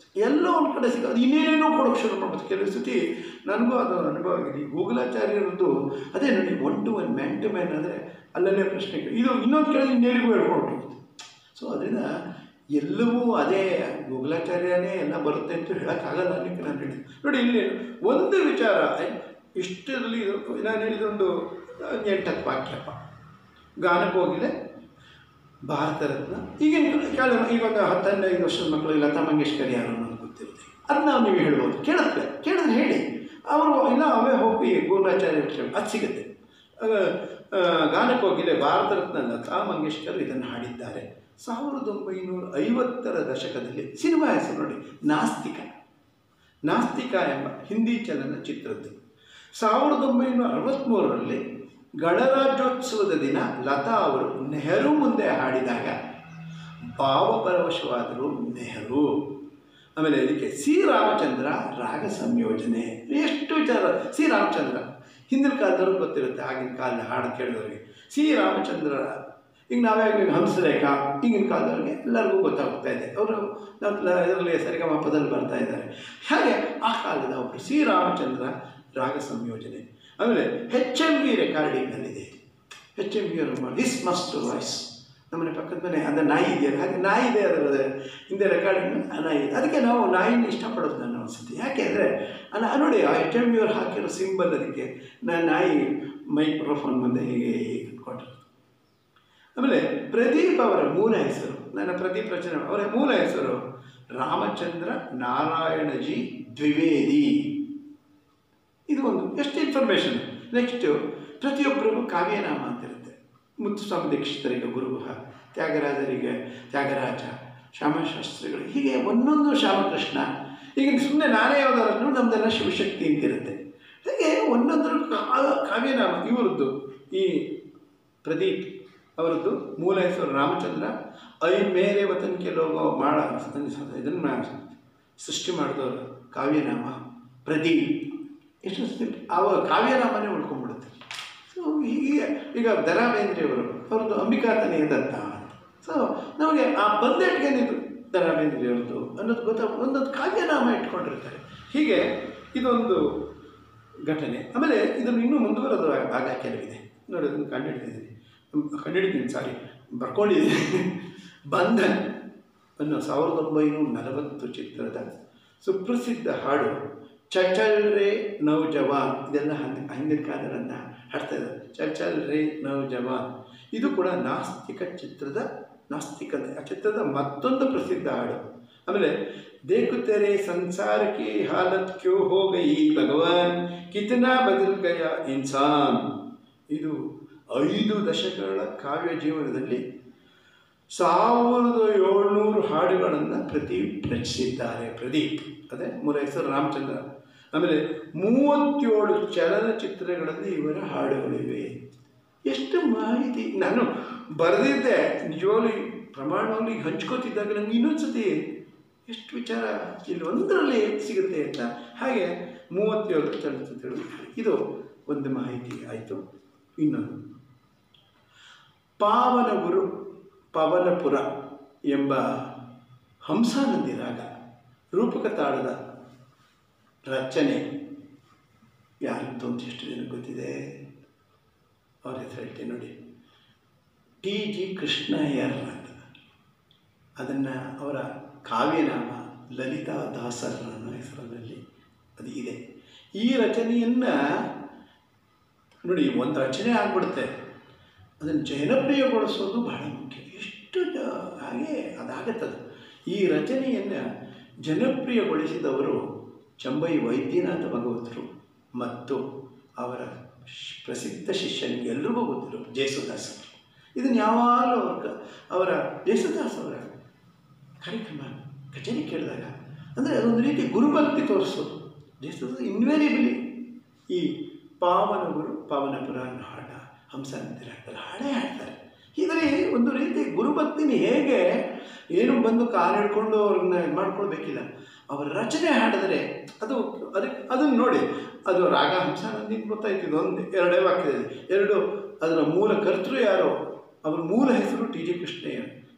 ಎಲ್ಲ ಒಂದು ಕಡೆ ಸಿಗ ಅದು ಇನ್ನೇನೇನೋ ಕೊಡೋಕ್ಕೆ ಶುರು ಮಾಡ್ಬೋದು ಕೆಲವು ಸತಿ ನನಗೂ ಅದು ಅನುಭವ ಆಗಿದೆ ಈ ಗೂಗಲಾಚಾರ್ಯರದ್ದು ಅದೇ ನೋಡಿ one to one man to man ಅಂದರೆ ಅಲ್ಲಲ್ಲೇ ಪ್ರಶ್ನೆ ಕೇಳಿ ಇದು ಇನ್ನೊಂದು ಕೇಳಿದ್ರೆ ಇನ್ನೇನಿಗೂ ಹೇಳ್ಕೊಂಡು ಸೊ ಅದರಿಂದ ಎಲ್ಲವೂ ಅದೇ ಗೂಗಲಾಚಾರ್ಯನೇ ಎಲ್ಲ ಬರುತ್ತೆ ಅಂತ ಹೇಳೋಕ್ಕಾಗಲ್ಲ ಅನ್ನಕ್ಕೆ ನಾನು ಹೇಳಿದೆ ನೋಡಿ ಇಲ್ಲಿ ಒಂದು ವಿಚಾರ ಇಷ್ಟರಲ್ಲಿ ಇದು ನಾನು ಹೇಳಿದೊಂದು ಎಂಟತ್ತು ವಾಕ್ಯಪ್ಪ ಗಾನಕ್ಕೆ ಹೋಗಿದೆ ಭಾರತ ರತ್ನ ಈಗಿನ ಕಾಲ ಇವಾಗ ಹತ್ತು ಹದಿನೈದು ವರ್ಷದ ಮಕ್ಕಳು ಲತಾ ಮಂಗೇಶ್ಕರ್ ಯಾರು ಅನ್ನೋದು ಗೊತ್ತಿರುತ್ತೆ ಅದು ನಾವು ನೀವು ಹೇಳ್ಬೋದು ಕೇಳುತ್ತೆ ಕೇಳಿದ್ರೆ ಹೇಳಿ ಅವರು ಇಲ್ಲ ಅವೇ ಹೋಗಿ ಗೂಢಾಚಾರ್ಯ ಕೇಳಿ ಅದು ಸಿಗುತ್ತೆ ಆಗ, ಆ, ಗಾನಕ್ಕೆ ಹೋಗಿದೆ ಭಾರತ ರತ್ನ ಲತಾ ಮಂಗೇಶ್ಕರ್ ಇದನ್ನು ಹಾಡಿದ್ದಾರೆ ಸಾವಿರದ ಒಂಬೈನೂರ ಐವತ್ತರ ದಶಕದಲ್ಲಿ ಸಿನಿಮಾ ಹೆಸರು ನೋಡಿ ನಾಸ್ತಿಕ ನಾಸ್ತಿಕ ಎಂಬ ಹಿಂದಿ ಚಲನಚಿತ್ರದ್ದು ಸಾವಿರದ ಒಂಬೈನೂರ ಅರವತ್ತ್ಮೂರರಲ್ಲಿ ಗಣರಾಜ್ಯೋತ್ಸವದ ದಿನ ಲತಾ ಅವರು ನೆಹರು ಮುಂದೆ ಹಾಡಿದಾಗ ಭಾವಪರವಶವಾದರು ನೆಹರು ಆಮೇಲೆ ಇದಕ್ಕೆ ಸಿ ರಾಮಚಂದ್ರ ರಾಗ ಸಂಯೋಜನೆ ಎಷ್ಟು ವಿಚಾರ ಸಿ ರಾಮಚಂದ್ರ ಹಿಂದಿನ ಕಾಲದವ್ರಿಗೆ ಗೊತ್ತಿರುತ್ತೆ ಆಗಿನ ಕಾಲದ ಹಾಡು ಕೇಳಿದವ್ರಿಗೆ ಸಿ ರಾಮಚಂದ್ರ ಈಗ ನಾವೇ ಈಗ ಹಂಸಲೇಖ ಈಗಿನ ಕಾಲದವ್ರಿಗೆ ಎಲ್ಲರಿಗೂ ಗೊತ್ತಾಗ್ತಾ ಇದೆ ಅವರು ನಮ್ಮ ಇದರಲ್ಲಿ ಸರಿಗಮಪದಲ್ಲಿ ಬರ್ತಾ ಇದ್ದಾರೆ ಹಾಗೆ ಆ ಕಾಲದ ಒಬ್ಬರು ಸಿ ರಾಮಚಂದ್ರ ರಾಗ ಸಂಯೋಜನೆ ಆಮೇಲೆ ಹೆಚ್ ಎಮ್ ವಿ ರೆಕಾರ್ಡಿಂಗ್ನಲ್ಲಿದೆ ಹೆಚ್ ಎಮ್ ವಿ ಅವರು ಮಾಡಿ ದಿಸ್ ಮಸ್ಟ್ ವಾಯ್ಸ್ ನಮ್ಮನೆ ಪಕ್ಕದ ಮನೆ ಅದು ನಾಯಿ ಇದೆಯಲ್ಲ ಹಾಗೆ ನಾಯಿ ಇದೆ ಅದರ ಹಿಂದೆ ರೆಕಾರ್ಡಿಂಗ್ ನಾಯಿ ಇದೆ ಅದಕ್ಕೆ ನಾವು ನಾಯಿನ ಇಷ್ಟಪಡೋದು ನಾನು ಅನಿಸುತ್ತೆ ಯಾಕೆ ಅಂದರೆ ಅಲ್ಲ ನೋಡಿ ಆ ಎಚ್ ಎಮ್ ವಿ ಅವ್ರು ಹಾಕಿರೋ ಸಿಂಬಲ್ ಅದಕ್ಕೆ ನಾನು ನಾಯಿ ಮೈಕ್ರೋಫೋನ್ ಮುಂದೆ ಹೀಗೆ ಹೀಗೆ ಇಟ್ಕೊಂಡಿರೋದು ಆಮೇಲೆ ಪ್ರದೀಪ್ ಅವರ ಮೂಲ ಹೆಸರು ನನ್ನ ಪ್ರದೀಪ್ ರಚನೆ ಅವರ ಮೂಲ ಹೆಸರು ರಾಮಚಂದ್ರ ನಾರಾಯಣಜಿ ದ್ವಿವೇದಿ ಇದು ಒಂದು ಎಷ್ಟು ಇನ್ಫಾರ್ಮೇಷನ್ ನೆಕ್ಸ್ಟು ಪ್ರತಿಯೊಬ್ಬರಿಗೂ ಕಾವ್ಯನಾಮ ಅಂತ ಇರುತ್ತೆ ಮುತ್ತುಸ್ವಾಮಿ ದೀಕ್ಷಿತರಿಗೆ ಗುರುಗುಹ ತ್ಯಾಗರಾಜರಿಗೆ ತ್ಯಾಗರಾಜ ಶ್ಯಾಮಶಾಸ್ತ್ರಿಗಳು ಹೀಗೆ ಒಂದೊಂದು ಶ್ಯಾಮಕೃಷ್ಣ ಈಗ ಸುಮ್ಮನೆ ನಾನೇ ಯಾವ್ದಾದ್ರು ನಮ್ಮದೆಲ್ಲ ಶಿವಶಕ್ತಿ ಅಂತಿರುತ್ತೆ ಹೀಗೆ ಒಂದೊಂದರ ಕಾ- ಕಾವ್ಯನಾಮ ಇವರದ್ದು ಈ ಪ್ರದೀಪ್ ಅವರದ್ದು ಮೂಲ ಹೆಸರು ರಾಮಚಂದ್ರ ಐ ಮೇರೆ ವತನ್ಗೆ ಲೋಗೋ ಮಾಡ ಇದನ್ನು ಸೃಷ್ಟಿ ಮಾಡಿದವರು ಕಾವ್ಯನಾಮ ಪ್ರದೀಪ್ ಎಷ್ಟು ಸಿಂಪ್ ಅವ ಕಾವ್ಯನಾಮನೇ ಉಳ್ಕೊಂಡ್ಬಿಡುತ್ತೆ ಸೊ ಹೀಗೆ ಈಗ ದರಾ ಬೇಂದ್ರೆಯವರು ಅವ್ರದ್ದು ಅಂಬಿಕಾತನೇ ದತ್ತ ಅಂತ ಸೊ ನಮಗೆ ಆ ಬಂದೇಟ್ಗೇನಿದು ದರಾ ಬೇಂದ್ರೆಯವ್ರದ್ದು ಅನ್ನೋದು ಗೊತ್ತಾಗ ಒಂದೊಂದು ಕಾವ್ಯನಾಮ ಇಟ್ಕೊಂಡಿರ್ತಾರೆ ಹೀಗೆ ಇದೊಂದು ಘಟನೆ ಆಮೇಲೆ ಇದನ್ನು ಇನ್ನೂ ಮುಂದುವರೆದ ಭಾಗ ಕೆಲವಿದೆ ನೋಡಿ ಅದನ್ನು ಕಂಡುಹಿಡಿದಿದ್ದೀನಿ ಕಂಡುಹಿಡಿದ್ದೀನಿ ಸಾರಿ ಬರ್ಕೊಂಡಿದ್ದೀನಿ ಬಂಧನ್ ಅನ್ನೋ ಸಾವಿರದ ಒಂಬೈನೂರ ನಲವತ್ತು ಚಿತ್ರದ ಸುಪ್ರಸಿದ್ಧ ಹಾಡು ಚಚಲ್ ರೇ ನೌಜವಾನ್ ಇದೆಲ್ಲ ಹಿಂದಿನ ಹಿಂದಿನ ಕಾಲದನ್ನ ಹಾಡ್ತಾ ಇದ್ದಾರೆ ಚಚಲ್ ರೇ ನೌಜವಾನ್ ಇದು ಕೂಡ ನಾಸ್ತಿಕ ಚಿತ್ರದ ನಾಸ್ತಿಕ ಆ ಚಿತ್ರದ ಮತ್ತೊಂದು ಪ್ರಸಿದ್ಧ ಹಾಡು ಆಮೇಲೆ ದೇಖುತ್ತೆರೆ ಸಂಸಾರ ಕಿ ಹಾಲತ್ ಕ್ಯೋ ಹೋ ಗಯಿ ಭಗವಾನ್ ಕಿತನಾ ಬದಲ್ ಗಯ ಇನ್ಸಾನ್ ಇದು ಐದು ದಶಕಗಳ ಕಾವ್ಯ ಜೀವನದಲ್ಲಿ ಸಾವಿರದ ಏಳ್ನೂರು ಹಾಡುಗಳನ್ನು ಪ್ರದೀಪ್ ರಚಿಸಿದ್ದಾರೆ ಪ್ರದೀಪ್ ಅದೇ ಮೂರ ಹೆಸರು ರಾಮಚಂದ್ರ ಆಮೇಲೆ ಮೂವತ್ತೇಳು ಚಲನಚಿತ್ರಗಳಲ್ಲಿ ಇವರ ಹಾಡುಗಳಿವೆ ಎಷ್ಟು ಮಾಹಿತಿ ನಾನು ಬರೆದಿದ್ದೆ ನಿಜವಾಗ್ಲೂ ಪ್ರಮಾಣವಾಗಿ ಹಂಚ್ಕೋತಿದ್ದಾಗ ನನಗೆ ಇನ್ನೊಂದ್ಸತಿ ಎಷ್ಟು ವಿಚಾರ ಇಲ್ಲಿ ಒಂದರಲ್ಲಿ ಸಿಗುತ್ತೆ ಅಂತ ಹಾಗೆ ಮೂವತ್ತೇಳು ಚಲನಚಿತ್ರಗಳು ಇದು ಒಂದು ಮಾಹಿತಿ ಆಯಿತು ಇನ್ನೊಂದು ಪಾವನಗುರು ಪವನಪುರ ಎಂಬ ಹಂಸಾನಂದಿ ರಾಗ ರೂಪಕ ತಾಳದ ರಚನೆ ಯಾರಂತ ಅಂತ ಎಷ್ಟು ಜನ ಗೊತ್ತಿದೆ ಅವ್ರ ಹೆಸರು ಹೇಳ್ತೀನಿ ನೋಡಿ ಟಿ ಜಿ ಕೃಷ್ಣಯ್ಯರ್ ಅಂತ ಅದನ್ನು ಅವರ ಕಾವ್ಯನಾಮ ಲಲಿತಾ ದಾಸರ್ ಅನ್ನೋ ಹೆಸರಿನಲ್ಲಿ ಅದು ಇದೆ ಈ ರಚನೆಯನ್ನು ನೋಡಿ ಒಂದು ರಚನೆ ಆಗ್ಬಿಡುತ್ತೆ ಅದನ್ನು ಜನಪ್ರಿಯಗೊಳಿಸೋದು ಬಹಳ ಮುಖ್ಯ ಎಷ್ಟು ಜ- ಹಾಗೆ ಅದಾಗತ್ತದು ಈ ರಚನೆಯನ್ನು ಜನಪ್ರಿಯಗೊಳಿಸಿದವರು ಚಂಬೈ ವೈದ್ಯನಾಥ ಭಗವತರು ಮತ್ತು ಅವರ ಶ್- ಪ್ರಸಿದ್ಧ ಶಿಷ್ಯನಿಗೆ ಎಲ್ರಿಗೂ ಗೊತ್ತಿರೋ ಜೇಸುದಾಸರು ಇದನ್ನು ಯಾವಾಗಲೂ ಅವ್ರ ಕ- ಅವರ ಜೇಸುದಾಸ್ ಅವರ ಕಾರ್ಯಕ್ರಮ ಕಚೇರಿ ಕೇಳಿದಾಗ ಅಂದರೆ ಅದೊಂದು ರೀತಿ ಗುರುಭಕ್ತಿ ತೋರಿಸೋದು ಜೇಸುದಾಸ್ ಇನ್ವೇರಿಯಬಲಿ ಈ ಪಾವನ ಗುರು ಪಾವನಪುರ ಅನ್ನೋ ಹಾಡ ಹಂಸ ನಂತರ ಹಾಡ್ತಾರೆ ಹಾಡೇ ಹಾಡ್ತಾರೆ ಇದರಲ್ಲಿ ಒಂದು ರೀತಿ ಗುರುಭಕ್ತಿನ ಹೇಗೆ ಏನು ಬಂದು ಕಾಲು ಹಿಡ್ಕೊಂಡು ಅವ್ರನ್ನ ಇದು ಮಾಡ್ಕೊಳ್ಬೇಕಿಲ್ಲ ಅವರ ರಚನೆ ಹಾಡಿದ್ರೆ ಅದು ಅದಕ್ಕೆ ಅದನ್ನು ನೋಡಿ ಅದು ರಾಗ ಹಂಸಾನಂದಿ ಗೊತ್ತಾಯ್ತು ಇದೊಂದು ಎರಡೇ ವಾಕ್ಯದಲ್ಲಿ ಎರಡು ಅದರ ಮೂಲ ಕರ್ತೃ ಯಾರೋ ಅವ್ರ ಮೂಲ ಹೆಸರು ಟಿ ಜಿ ಕೃಷ್ಣಯ್ಯ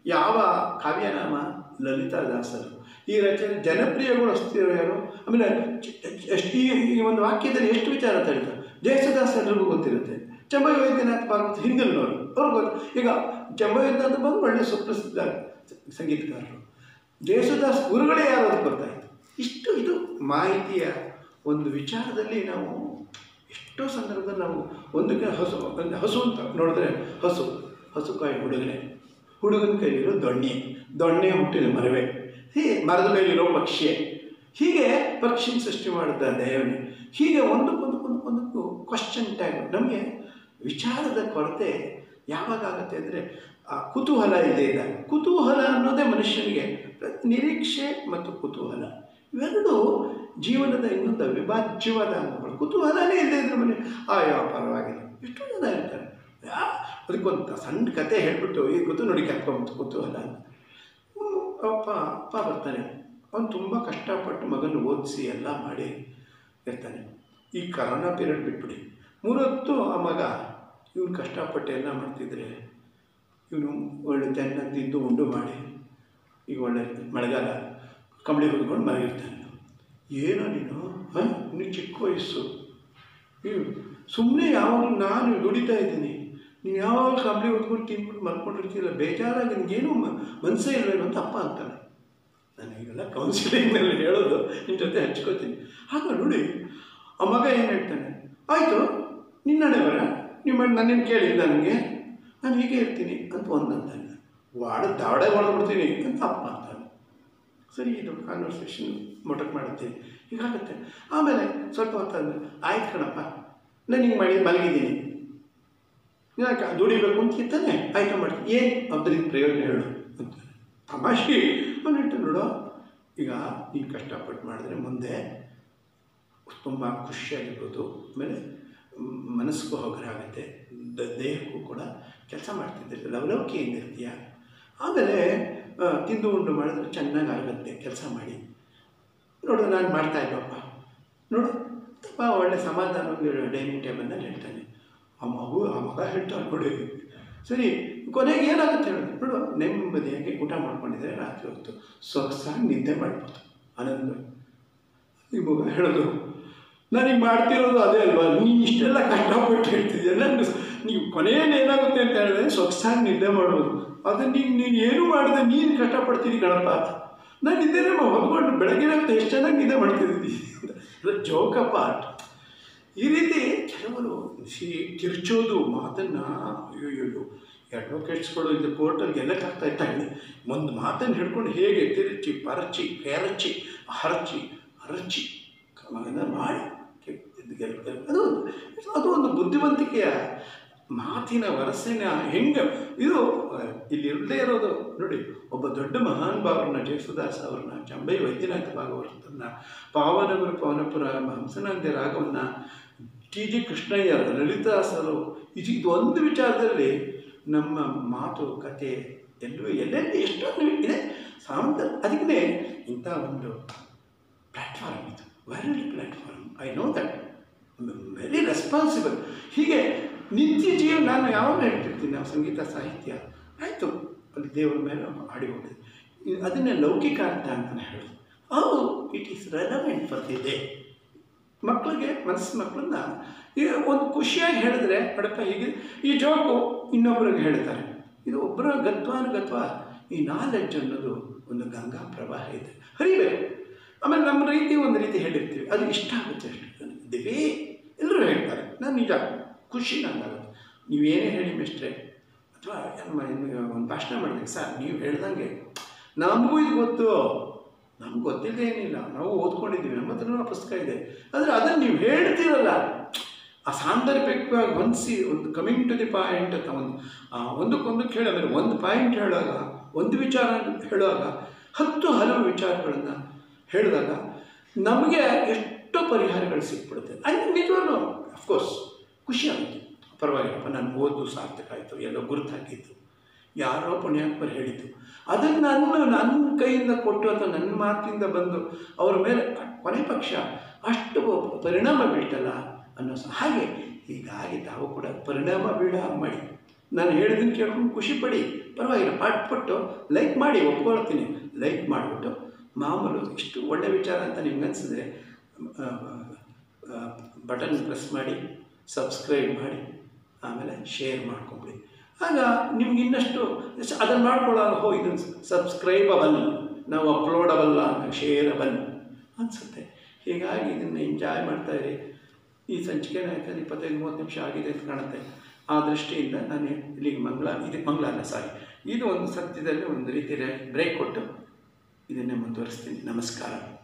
ಯಾವ ಕಾವ್ಯನಾಮ ಲಲಿತಾದಾಸರು ಈ ರಚನೆ ಜನಪ್ರಿಯಗೊಳಿಸ್ತಿರೋ ಯಾರು ಆಮೇಲೆ ಚ- ಎಷ್ಟು ಈ ಈ ಒಂದು ವಾಕ್ಯದಲ್ಲಿ ಎಷ್ಟು ವಿಚಾರ ತಳಿತಾರೆ ಜಯಸುದಾಸ್ ಎಲ್ರಿಗೂ ಗೊತ್ತಿರುತ್ತೆ ಚಂಬೈ ವೈದ್ಯನಾಥ್ ಭಾಗವತ್ ಹಿಂದಿನವರು ಅವ್ರಿಗೆ ಗೊತ್ತು ಈಗ ಚಂಬೈ ವೈದ್ಯನಾಥ್ ಭಾಗವತ್ ಒಳ್ಳೆ ಸುಪ್ರಸಿದ್ಧ ಸಂಗೀತಗಾರರು ಜಯಸುದಾಸ್ ಗುರುಗಳೇ ಯಾರು ಅಂತ ಗೊತ್ತಾಯಿತು ಇಷ್ಟು ಇದು ಮಾಹಿತಿಯ ಒಂದು ವಿಚಾರದಲ್ಲಿ ನಾವು ಎಷ್ಟೋ ಸಂದರ್ಭದಲ್ಲಿ ನಾವು ಒಂದಕ್ಕೆ ಹಸು ಒಂದು ಹಸು ಅಂತ ನೋಡಿದ್ರೆ ಹಸು ಹಸು ಕಾಯಿ ಹುಡುಗನೆ ಹುಡುಗನ ಕೈಲಿರೋ ದೊಣ್ಣೆ ದೊಣ್ಣೆ ಹುಟ್ಟಿದ ಮರವೇ ಹೀ ಮರದ ಮೇಲಿರೋ ಪಕ್ಷಿಯೇ ಹೀಗೆ ಪಕ್ಷಿನ ಸೃಷ್ಟಿ ಮಾಡಿದ ದೇವನೇ ಹೀಗೆ ಒಂದಕ್ಕೊಂದಕ್ಕೊಂದಕ್ಕೊಂದಕ್ಕೂ ಕ್ವಶನ್ ಟ್ಯಾಗ್ ನಮಗೆ ವಿಚಾರದ ಕೊರತೆ ಯಾವಾಗ ಆಗುತ್ತೆ ಅಂದರೆ ಆ ಕುತೂಹಲ ಇಲ್ಲದೆ ಇದ್ದಾಗ ಕುತೂಹಲ ಅನ್ನೋದೇ ಮನುಷ್ಯನಿಗೆ ನಿರೀಕ್ಷೆ ಮತ್ತು ಕುತೂಹಲ ಇವೆರಡು ಜೀವನದ ಇನ್ನೊಂದು ಅವಿಭಾಜ್ಯವಾದ ಅಂಗಗಳು ಕುತೂಹಲನೇ ಇಲ್ಲದೆ ಇದ್ರೆ ಮನೆ ಆಯೋ ಪರವಾಗಿಲ್ಲ ಎಷ್ಟೋ ಜನ ಇರ್ತಾರೆ ಯಾ ಅದಕ್ಕೊಂದು ಸಣ್ಣ ಕತೆ ಹೇಳ್ಬಿಟ್ಟು ಈಗ ಗೊತ್ತು ನೋಡಿ ಕರ್ಕೊಂಬತ್ತು ಕುತೂಹಲ ಅಂತ ಹ್ಮ್, ಅಪ್ಪ ಅಪ್ಪ ಬರ್ತಾನೆ ಅವನು ತುಂಬ ಕಷ್ಟಪಟ್ಟು ಮಗನ ಓದಿಸಿ ಎಲ್ಲ ಮಾಡಿ ಇರ್ತಾನೆ ಈ ಕರೋನಾ ಪೀರಿಯಡ್ ಬಿಟ್ಬಿಡಿ ಮೂರೊತ್ತು ಆ ಮಗ ಇವನು ಕಷ್ಟಪಟ್ಟು ಎಲ್ಲ ಮಾಡ್ತಿದ್ರೆ ಇವನು ಒಳ್ಳೆ ಚೆನ್ನಾಗಿ ತಿಂದು ಉಂಡು ಮಾಡಿ ಈಗ ಒಳ್ಳೆ ಮಳೆಗಾಲ ಕಂಬಳಿ ಹೊದ್ಕೊಂಡು ಮಲಗಿರ್ತಾನೆ ಏನೋ ನೀನು ಹಾಂ ಇನ್ನು ಚಿಕ್ಕ ವಯಸ್ಸು ನೀವು ಸುಮ್ಮನೆ ಯಾವಾಗ ನಾನು ದುಡಿತಾ ಇದ್ದೀನಿ ನೀನು ಯಾವಾಗ ಕಂಬಳಿ ಹೊದ್ಕೊಂಡು ತಿಂದ್ಬಿಟ್ಟು ಮಲ್ಕೊಂಡಿರ್ತೀರ ಬೇಜಾರಾಗಿ ನಿನಗೇನು ಮನಸ್ಸೇ ಇಲ್ವೇನೋ ಅಂತ ಅಪ್ಪ ಅಂತಾನೆ ನಾನು ಈಗೆಲ್ಲ ಕೌನ್ಸಿಲಿಂಗ್ನಲ್ಲಿ ಹೇಳೋದು ನಿಮ್ಮ ಜೊತೆ ಹಂಚ್ಕೋತೀನಿ ಆಗ ನೋಡಿ ಆ ಮಗ ಏನು ಹೇಳ್ತಾನೆ ಆಯಿತು ನಿನ್ನಡೆ ಬರ ನಿಮ್ಮ ನನ್ನನ್ನು ಕೇಳಿ ನನಗೆ ನಾನು ಹೀಗೆ ಇರ್ತೀನಿ ಅಂತ ಒಂದಂತಾನೆ ವಾಡ ದಾವಡೆ ಹೊಡೆದ್ಬಿಡ್ತೀನಿ ಅಂತ ಅಪ್ಪ ಅಂತಾನೆ ಸರಿ ಇದು ಕಾನ್ವರ್ಸೇಷನ್ ಮೊಟಕ್ ಮಾಡುತ್ತೀನಿ ಹೀಗಾಗುತ್ತೆ ಆಮೇಲೆ ಸ್ವಲ್ಪ ಹೊತ್ತಾದ್ಮೇಲೆ ಆಯ್ತು ಕಣಪ್ಪ ನಾನು ಹಿಂಗೆ ಮಾಡಿ ಮಲಗಿದ್ದೀನಿ ಯಾಕೆ ದುಡಿಬೇಕು ಅಂತಿದ್ದಾನೆ ಆಯ್ತು ಮಾಡ್ತೀನಿ ಏನು ಅದರಿಂದ ಪ್ರಯೋಜನ ಹೇಳು ಅಂತ ತಮಾಷೆ ಅವನಿಟ್ಟು ನೋಡು ಈಗ ನೀನು ಕಷ್ಟಪಟ್ಟು ಮಾಡಿದ್ರೆ ಮುಂದೆ ತುಂಬ ಖುಷಿಯಾಗಿರ್ಬೋದು ಆಮೇಲೆ ಮ್, ಮನಸ್ಸಿಗೂ ಹೋಗರ ಆಗುತ್ತೆ ದ- ದೇಹಕ್ಕೂ ಕೂಡ ಕೆಲಸ ಮಾಡ್ತಿದ್ದೆ ಲವಲವಿಕೆಯಿಂದ ಇರ್ತೀಯ ಆಮೇಲೆ ಆ, ತಿಂದು ಉಂಡು ಮಾಡಿದ್ರೆ ಚೆನ್ನಾಗಿ ಆಗುತ್ತೆ ಕೆಲಸ ಮಾಡಿ ನೋಡು ನಾನು ಮಾಡ್ತಾ ಇಲ್ಲಪ್ಪ ನೋಡು ತುಂಬ ಒಳ್ಳೆ ಸಮಾಧಾನವಾಗಿ ಡೈನಿಂಗ್ ಟೇಬಲ್ನಲ್ಲಿ ಹೇಳ್ತಾನೆ ಆ ಮಗು ಆ ಮಗ ಹೇಳ್ತಾನೆ ನೋಡಿ ಸರಿ ಕೊನೆಗೆ ಏನಾಗುತ್ತೆ ಹೇಳು ನೋಡು ನೆಮ್ಮದಿಯಾಗಿ ಊಟ ಮಾಡ್ಕೊಂಡಿದ್ರೆ ರಾತ್ರಿ ಹೊತ್ತು ಸೊಗಸಾಗಿ ನಿದ್ದೆ ಮಾಡ್ಬೋದು ಆನಂದ ಈ ಮಗ ಹೇಳೋದು ನನಗೆ ಮಾಡ್ತಿರೋದು ಅದೇ ಅಲ್ವಾ ನೀನು ಇಷ್ಟೆಲ್ಲ ಕಷ್ಟಪಟ್ಟು ಹೇಳ್ತಿದ್ಯಾ ನಾನು ನೀವು ಕೊನೆಯಲ್ಲಿ ಏನಾಗುತ್ತೆ ಅಂತ ಹೇಳಿದ್ರೆ ಸೊಗಸಾಗಿ ನಿದ್ದೆ ಮಾಡ್ಬೋದು ಅದನ್ನು ನೀನು ನೀನು ಏನೂ ಮಾಡಿದೆ ನೀನು ಕಷ್ಟಪಡ್ತೀನಿ ಕಣಪ್ಪ ನಾನು ನಿದ್ದೆನೇ ಹೊದ್ಕೊಂಡು ಬೆಳಗ್ಗೆ ಹೊತ್ತು ಎಷ್ಟು ಚೆನ್ನಾಗಿ ನಿದ್ದೆ ಮಾಡ್ತಿದ್ದೀನಿ ಜೋಕ ಪಾರ್ಟ್ ಈ ರೀತಿ ಕೆಲವರು ಸಿ ಕಿರ್ಚೋದು ಮಾತನ್ನು ಅಯ್ಯೋ ಅಡ್ವೊಕೇಟ್ಸ್ಗಳು ಇದು ಕೋರ್ಟಲ್ಲಿ ಗೆಲ್ಲಕ್ಕಾಗ್ತಾ ಇರ್ತಾನೆ ಒಂದು ಮಾತನ್ನು ಹಿಡ್ಕೊಂಡು ಹೇಗೆ ತಿರುಚಿ ಪರಚಿ ಕೆರಚಿ ಹರಚಿ ಹರಚಿ ಅದನ್ನು ಮಾಡಿ ಗೆದ್ದು ಗೆಲ್ತಾರೆ ಅದು ಒಂದು ಅದು ಒಂದು ಬುದ್ಧಿವಂತಿಕೆಯ ಮಾತಿನ ವರಸೆನ ಹೆಂಗೆ ಇದು ಇಲ್ಲಿ ಇರದೇ ಇರೋದು ನೋಡಿ ಒಬ್ಬ ದೊಡ್ಡ ಮಹಾನ್ ಭಾವರನ್ನ ಜಯಸುದಾಸ್ ಅವ್ರನ್ನ ಚಂಬೈ ವೈದ್ಯನಾಥ ಭಾಗವತರನ್ನ ಪಾವನಗುರು ಪವನಪುರ ಹಂಸನಂದಿ ರಾಗವನ್ನ ಟಿ ಜಿ ಕೃಷ್ಣಯ್ಯ ಲಲಿತಾಸರು ಇದು ಇದು ಒಂದು ವಿಚಾರದಲ್ಲಿ ನಮ್ಮ ಮಾತು ಕತೆ ಎಲ್ಲೂ ಎಲ್ಲೆಲ್ಲಿ ಎಷ್ಟೊಂದು ಇದೆ ಸಾಂತ ಅದಕ್ಕೆ ಇಂಥ ಒಂದು ಪ್ಲ್ಯಾಟ್ಫಾರ್ಮ್ ಇದು viral platform I know that very responsible ಹೀಗೆ ನಿತ್ಯ ಜೀವ ನಾನು ಯಾವಾಗ ಹೇಳ್ತಿರ್ತೀನಿ ನಾವು ಸಂಗೀತ ಸಾಹಿತ್ಯ ಆಯಿತು ಅಲ್ಲಿ ದೇವರ ಮೇಲೆ ಹಾಡಿ ಹೋಗ್ತದೆ ಅದನ್ನೇ ಲೌಕಿಕ ಅರ್ಥ ಅಂತಲೇ ಹೇಳೋದು ಹೌದು it is relevant for the day ಮಕ್ಕಳಿಗೆ ಮನಸ್ಸು ಮಕ್ಕಳನ್ನ ಈಗ ಒಂದು ಖುಷಿಯಾಗಿ ಹೇಳಿದ್ರೆ ನೋಡಪ್ಪ ಹೀಗೆ ಈ ಜೋಕು ಇನ್ನೊಬ್ಬರಿಗೆ ಹೇಳ್ತಾರೆ ಇದು ಒಬ್ಬರ ಗತ್ವಾನುಗತ್ವ ಈ ನಾಲೆಡ್ಜ್ ಅನ್ನೋದು ಒಂದು ಗಂಗಾ ಪ್ರವಾಹ ಇದೆ ಹರಿಬೇಕು ಆಮೇಲೆ ನಮ್ಮ ರೀತಿ ಒಂದು ರೀತಿ ಹೇಳಿರ್ತೀವಿ ಅದು ಇಷ್ಟ ಆಗುತ್ತೆ ಅಷ್ಟು ದಿವೇ ಎಲ್ಲರೂ ಹೇಳ್ತಾರೆ ನಾನು ನಿಜ ಖುಷಿ ನನಗಾಗುತ್ತೆ ನೀವೇನೇ ಹೇಳಿ ಮಿಸ್ಟ್ರೆ ಅಥವಾ ನಮ್ಮ ಒಂದು ಭಾಷಣ ಮಾಡಿದೆ ಸರ್ ನೀವು ಹೇಳ್ದಂಗೆ ನಮಗೂ ಇದು ಗೊತ್ತು ನಮ್ಗೆ ಗೊತ್ತಿಲ್ಲದೆ ಏನಿಲ್ಲ ನಾವು ಓದ್ಕೊಂಡಿದ್ದೀವಿ ನಮ್ಮ ಹತ್ರನೂ ಆ ಪುಸ್ತಕ ಇದೆ ಆದರೆ ಅದನ್ನು ನೀವು ಹೇಳ್ತೀರಲ್ಲ ಆ ಸಾಂದರ್ಭಿಕವಾಗಿ ಹೊಂದಿಸಿ ಒಂದು ಕಮಿಂಗ್ ಟು ದಿ ಪಾಯಿಂಟ್ ಅಂತ ಒಂದು ಆ, ಒಂದಕ್ಕೊಂದಕ್ಕೆ ಹೇಳಿ ಅಂದರೆ ಒಂದು ಪಾಯಿಂಟ್ ಹೇಳುವಾಗ ಒಂದು ವಿಚಾರ ಹೇಳುವಾಗ ಹತ್ತು ಹಲವು ವಿಚಾರಗಳನ್ನು ಹೇಳಿದಾಗ ನಮಗೆ ಎಷ್ಟೋ ಪರಿಹಾರಗಳು ಸಿಕ್ಬಿಡುತ್ತೆ ಅಲ್ಲಿ ನಿಜವಾಗ್ಲೂ ಅಫ್ಕೋರ್ಸ್ ಖುಷಿ ಆಗುತ್ತೆ ಪರವಾಗಿಲ್ಲಪ್ಪ ನಾನು ಓದು ಸಾರ್ಥಕ ಆಯಿತು ಎಲ್ಲೋ ಗುರುತು ಹಾಕಿತ್ತು ಯಾರೋ ಪುಣ್ಯಾತ್ಮರು ಹೇಳಿದ್ದು ಅದನ್ನು ನನ್ನ ನನ್ನ ಕೈಯಿಂದ ಕೊಟ್ಟು ಅಥವಾ ನನ್ನ ಮಾತಿಂದ ಬಂದು ಅವರ ಮೇಲೆ ಕೊನೆ ಪಕ್ಷ ಅಷ್ಟು ಪರಿಣಾಮ ಬೀಳ್ತಲ್ಲ ಅನ್ನೋ ಸ ಹಾಗೆ ಹೀಗಾಗಿ ತಾವು ಕೂಡ ಪರಿಣಾಮ ಬೀಳ ಮಾಡಿ ನಾನು ಹೇಳಿದ್ದನ್ನು ಕೇಳ್ಕೊಂಡು ಖುಷಿ ಪಡಿ ಪರವಾಗಿಲ್ಲ ಪಟ್ಬಿಟ್ಟು ಲೈಕ್ ಮಾಡಿ ಒಪ್ಕೊಳ್ತೀನಿ ಲೈಕ್ ಮಾಡಿಬಿಟ್ಟು ಮಾಮೂಲು ಇಷ್ಟು ಒಳ್ಳೆ ವಿಚಾರ ಅಂತ ನಿಮ್ಗೆ ಅನಿಸಿದ್ರೆ ಬಟನ್ ಪ್ರೆಸ್ ಮಾಡಿ ಸಬ್ಸ್ಕ್ರೈಬ್ ಮಾಡಿ ಆಮೇಲೆ ಶೇರ್ ಮಾಡ್ಕೊಂಬಿಡಿ ಆಗ ನಿಮ್ಗೆ ಇನ್ನಷ್ಟು ಅದನ್ನು ಮಾಡ್ಕೊಳ್ಳೋವಾಗ ಹೋ ಇದನ್ನು ಸಬ್ಸ್ಕ್ರೈಬಬಲ್ ನಾವು ಅಪ್ಲೋಡಬಲ್ ಶೇರಬಲ್ ಅನಿಸುತ್ತೆ ಹೀಗಾಗಿ ಇದನ್ನು ಎಂಜಾಯ್ ಮಾಡ್ತಾಯಿರಿ ಈ ಸಂಚಿಕೆ ಯಾಕಂದ್ರೆ ಇಪ್ಪತ್ತೈದು ಮೂವತ್ತು ನಿಮಿಷ ಆಗಿದೆ ಅಂತ ಕಾಣುತ್ತೆ ಆ ದೃಷ್ಟಿಯಿಂದ ನಾನು ಇಲ್ಲಿಗೆ ಮಂಗಳ ಇದು ಮಂಗಳ ಅಲ್ಲ ಸಾರಿ ಇದು ಒಂದು ಸತ್ಯದಲ್ಲಿ ಒಂದು ರೀತಿ ಬ್ರೇಕ್ ಕೊಟ್ಟು ಇದನ್ನೇ ಮುಂದುವರಿಸ್ತೀನಿ ನಮಸ್ಕಾರ